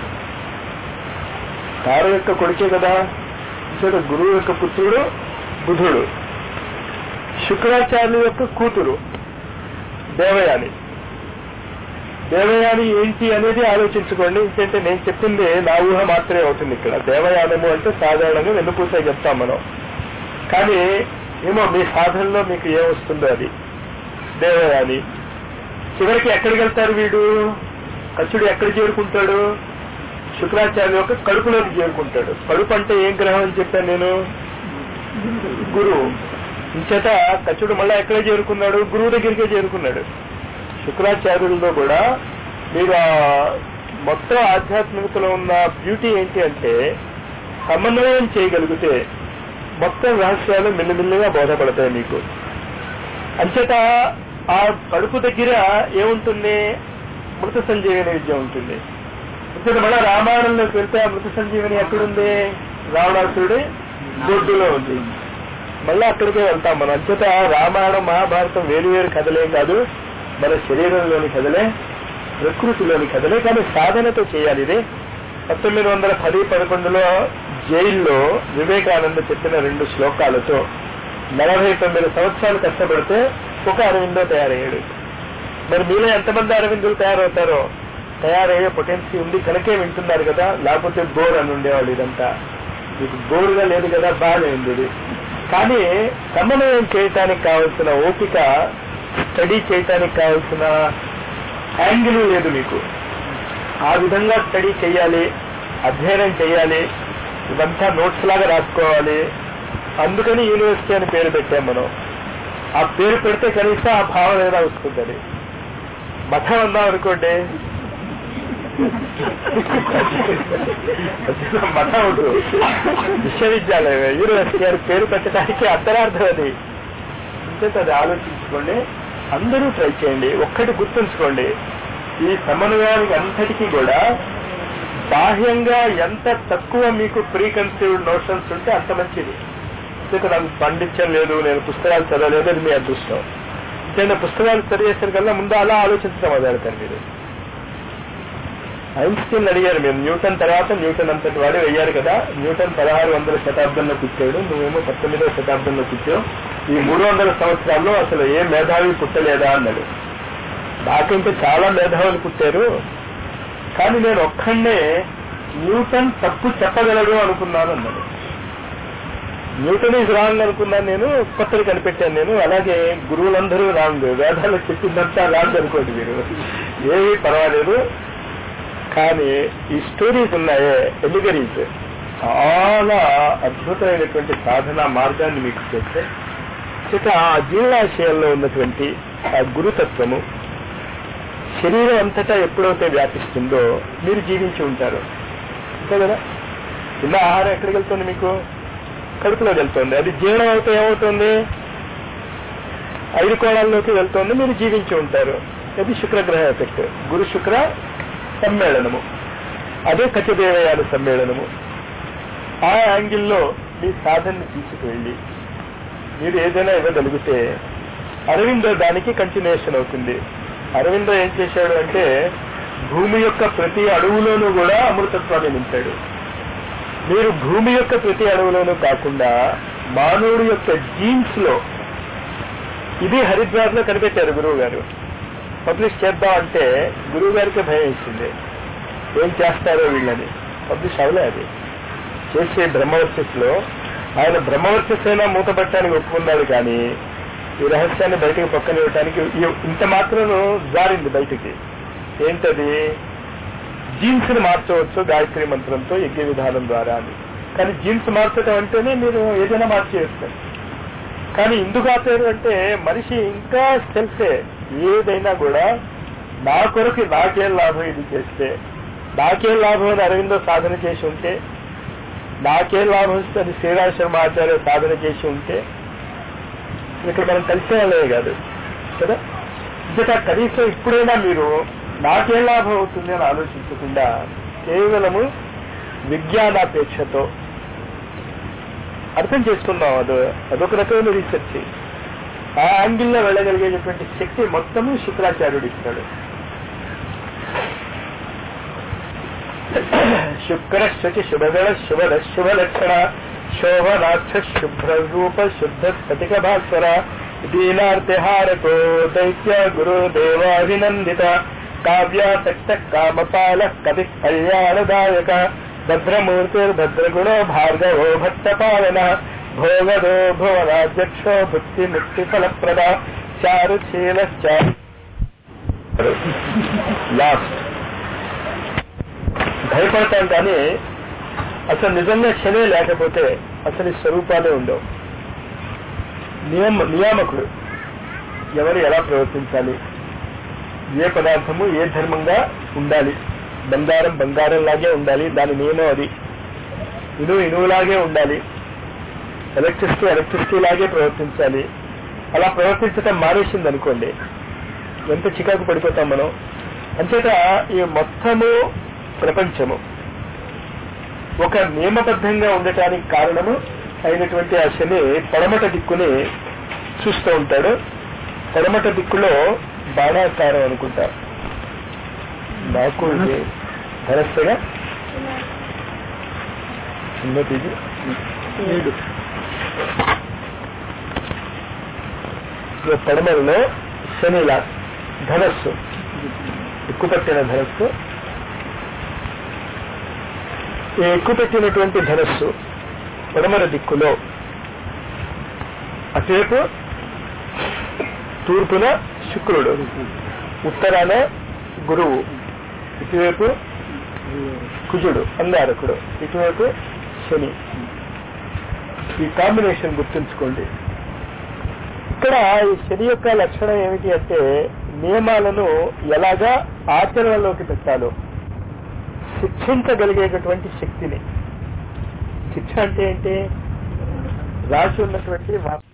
తార యొక్క కొడుకే కదా ఇక్కడ గురువు యొక్క పుత్రుడు బుధుడు శుక్రాచార్యుల యొక్క కూతురు దేవయాని దేవయాని ఏంటి అనేది ఆలోచించుకోండి ఎందుకంటే నేను చెప్పింది నా ఊహ మాత్రమే అవుతుంది ఇక్కడ దేవయానము అంటే సాధారణంగా వెన్నుపూసే చెప్తాం మనం కానీ ఏమో మీ సాధనలో మీకు ఏం వస్తుందో అది దేవయాని చివరికి ఎక్కడికి వెళ్తారు వీడు కచ్చుడు ఎక్కడ చేరుకుంటాడు శుక్రాచార్య యొక్క కడుపులోకి చేరుకుంటాడు కడుపు అంటే ఏం గ్రహం అని చెప్పాను నేను గురువు ఇంచేత కచ్చుడు మళ్ళా ఎక్కడ చేరుకున్నాడు గురువు దగ్గరికే చేరుకున్నాడు శుక్రాచార్యులతో కూడా మీరు ఆ మొత్తం ఆధ్యాత్మికతలో ఉన్న బ్యూటీ ఏంటి అంటే సమన్వయం చేయగలిగితే మొత్తం రహస్యాలు మెల్లిమెల్లిగా బోధపడతాయి మీకు అంచేత ఆ కడుపు దగ్గర ఏముంటుంది మృత సంజీవని విద్య ఉంటుంది ఇప్పుడు మళ్ళా రామాయణంలోకి వెళ్తే ఆ మృత సంజీవని ఎక్కడుంది రావణాసురుడి దొడ్డులో ఉంది మళ్ళీ అక్కడికే వెళ్తాం మనం అంచేత రామాయణం మహాభారతం వేరు వేరు కథలేం కాదు మన శరీరంలోని కథలే ప్రకృతిలోని కథలే కానీ సాధనతో చేయాలి ఇది పంతొమ్మిది వందల పది పదకొండులో జైల్లో వివేకానంద చెప్పిన రెండు శ్లోకాలతో నలభై తొమ్మిది సంవత్సరాలు కష్టపడితే ఒక అరవిందో తయారయ్యాడు మరి మీలో ఎంతమంది అరవిందులు తయారవుతారో తయారయ్యే పొటెన్సీ ఉంది కనుకే వింటున్నారు కదా లేకపోతే బోర్ అని ఉండేవాళ్ళు ఇదంతా మీకు బోర్గా లేదు కదా బాగానే ఉంది ఇది కానీ సమన్వయం చేయటానికి కావలసిన ఓపిక స్టడీ చేయటానికి కావలసిన యాంగిల్ లేదు మీకు ఆ విధంగా స్టడీ చేయాలి అధ్యయనం చేయాలి ఇదంతా నోట్స్ లాగా రాసుకోవాలి అందుకని యూనివర్సిటీ అని పేరు పెట్టాం మనం ఆ పేరు పెడితే కనీసం ఆ భావన ఏదైనా వస్తుందని మఠం అన్నాం అనుకోండి మఠం ఉంటుంది విశ్వవిద్యాలయం యూనివర్సిటీ అని పేరు పెట్టడానికి అంతరార్థం అది అంతే అది ఆలోచించుకోండి అందరూ ట్రై చేయండి ఒక్కటి గుర్తుంచుకోండి ఈ సమన్వయానికి అంతటికీ కూడా బాహ్యంగా ఎంత తక్కువ మీకు ప్రీ కన్సీవ్డ్ నోషన్స్ ఉంటే అంత మంచిది ఎందుకంటే నాకు పండించం లేదు నేను పుస్తకాలు చదవలేదు అది మీ అదృష్టం నేను పుస్తకాలు చదివేసరికల్లా ముందు అలా ఆలోచించడం మొదలెడతారు మీరు ఐన్స్టీన్ అడిగారు మీరు న్యూటన్ తర్వాత న్యూటన్ అంతటి వాడే అయ్యారు కదా న్యూటన్ పదహారు వందల శతాబ్దంలో పుట్టాడు నువ్వేమో పంతొమ్మిదవ శతాబ్దంలో పుట్టావు ఈ మూడు వందల సంవత్సరాల్లో అసలు ఏ మేధావి పుట్టలేదా అన్నాడు నాకంటే చాలా మేధావులు పుట్టారు కానీ నేను ఒక్కడే న్యూటన్ తప్పు చెప్పగలడు అనుకున్నాను అన్నాడు న్యూటన్ ఈజ్ రాంగ్ అనుకున్నాను నేను కొత్తలు కనిపెట్టాను నేను అలాగే గురువులందరూ రాంగ్ వేదాలు చెప్పిందంతా రాంగ్ అనుకోండి మీరు ఏమీ పర్వాలేదు కానీ ఈ స్టోరీస్ ఉన్నాయే ఎలిగరీస్ చాలా అద్భుతమైనటువంటి సాధన మార్గాన్ని మీకు చెప్తే చేత ఆ జీర్ణాశయాల్లో ఉన్నటువంటి ఆ గురుతత్వము శరీరం అంతటా ఎప్పుడైతే వ్యాపిస్తుందో మీరు జీవించి ఉంటారు అంతే కదా తిన్న ఆహారం ఎక్కడికి వెళ్తుంది మీకు కడుపులోకి వెళ్తుంది అది జీర్ణం అవుతే ఏమవుతుంది ఐదు కోణాల్లోకి వెళ్తుంది మీరు జీవించి ఉంటారు అది శుక్రగ్రహ ఎఫెక్ట్ గురు శుక్ర సమ్మేళనము అదే కచదేవయాల సమ్మేళనము ఆ యాంగిల్లో మీ సాధనని తీసుకువెళ్ళి మీరు ఏదైనా ఇవ్వగలిగితే అరవిందో దానికి కంటిన్యూషన్ అవుతుంది అరవిందో ఏం చేశాడు అంటే భూమి యొక్క ప్రతి అడుగులోనూ కూడా అమృతత్వాన్ని నింపాడు మీరు భూమి యొక్క ప్రతి అడుగులోనూ కాకుండా మానవుడి యొక్క జీన్స్ లో ఇది హరిద్వార్ లో కనిపెట్టారు గురువు గారు పబ్లిష్ చేద్దాం అంటే గురువు గారికి భయం ఇచ్చింది ఏం చేస్తారో వీళ్ళని పబ్లిష్ అవలే అది చేసే బ్రహ్మవర్చస్లో ఆయన బ్రహ్మవర్చస్సైనా మూతపట్టడానికి ఒప్పుకున్నాడు కానీ ఈ రహస్యాన్ని బయటకు పక్కన ఇవ్వటానికి ఇ- ఇంత మాత్రం జారింది బయటికి ఏంటది జీన్స్ ని మార్చవచ్చు గాయత్రి మంత్రంతో యజ్ఞ విధానం ద్వారా అని కానీ జీన్స్ మార్చడం అంటేనే మీరు ఏదైనా మార్చేస్తారు కానీ ఎందుకు ఆపారు అంటే మనిషి ఇంకా సెల్ఫే ఏదైనా కూడా నా కొరకు నాకేం లాభం ఇది చేస్తే నాకేం లాభం అని అరవిందో సాధన చేసి ఉంటే నాకేం లాభం వస్తే అది శ్రీరామ శర్మ ఆచార్య సాధన చేసి ఉంటే ఇక్కడ మనం కలిసే వాళ్ళే కాదు కదా ఇంకా కనీసం ఇప్పుడైనా మీరు నాకేం లాభం అవుతుంది అని ఆలోచించకుండా కేవలము విజ్ఞానాపేక్షతో అర్థం చేసుకుందాం అది అదొక రకమైన రీసెర్చ్ ఆ యాంగిల్లో వెళ్ళగలిగేటటువంటి శక్తి మొత్తము శుక్రాచార్యుడు ఇస్తాడు శుక్ర శుచి శుభగణ శుభద శుభలక్షణ శోభనాక్ష శుభ్ర రూప శుద్ధ స్ఫటిక భాస్వర దీనార్తిహారకో దైత్య గురు దేవాభినందిత కావ్యాసక్త కామపాల కవి కళ్యాణదాయక భద్రమూర్తిర్భద్రగుణో భార్గవో భక్తపాలన భోగదో భువనాధ్యక్షో భుక్తి ముక్తి ఫలప్రద చారుశీల లాస్ట్ భయపడతాం కానీ అసలు నిజంగా శనే లేకపోతే అసలు ఈ స్వరూపాలే ఉండవు నియమ నియామకుడు ఎవరు ఎలా ప్రవర్తించాలి ఏ పదార్థము ఏ ధర్మంగా ఉండాలి బంగారం బంగారం లాగే ఉండాలి దాని నియమం అది ఇనువు ఇనువులాగే ఉండాలి ఎలక్ట్రిసిటీ ఎలక్ట్రిసిటీ లాగే ప్రవర్తించాలి అలా ప్రవర్తించటం మానేసింది అనుకోండి ఎంత చికాకు పడిపోతాం మనం అంచేత ఈ మొత్తము ప్రపంచము ఒక నియమబద్ధంగా ఉండటానికి కారణము అయినటువంటి ఆ శని పడమట దిక్కుని చూస్తూ ఉంటాడు పడమట దిక్కులో బాణాకారం అనుకుంటా నాకు ఇది ధనస్సుగా చిన్నది ఇది ఏడు ఈ పడమరలో శనిలా ధనస్సు ఎక్కుపట్టిన ధనస్సు ఈ ఎక్కుపెట్టినటువంటి ధనస్సు పడమర దిక్కులో అటువైపు తూర్పున శుక్రుడు ఉత్తరాన గురువు ఇటువైపు కుజుడు అంగారకుడు ఇటువైపు శని ఈ కాంబినేషన్ గుర్తుంచుకోండి ఇక్కడ ఈ శని యొక్క లక్షణం ఏమిటి అంటే నియమాలను ఎలాగా ఆచరణలోకి పెట్టాలో శిక్షించగలిగేటటువంటి శక్తిని శిక్ష అంటే ఏంటి రాసి ఉన్నటువంటి వా-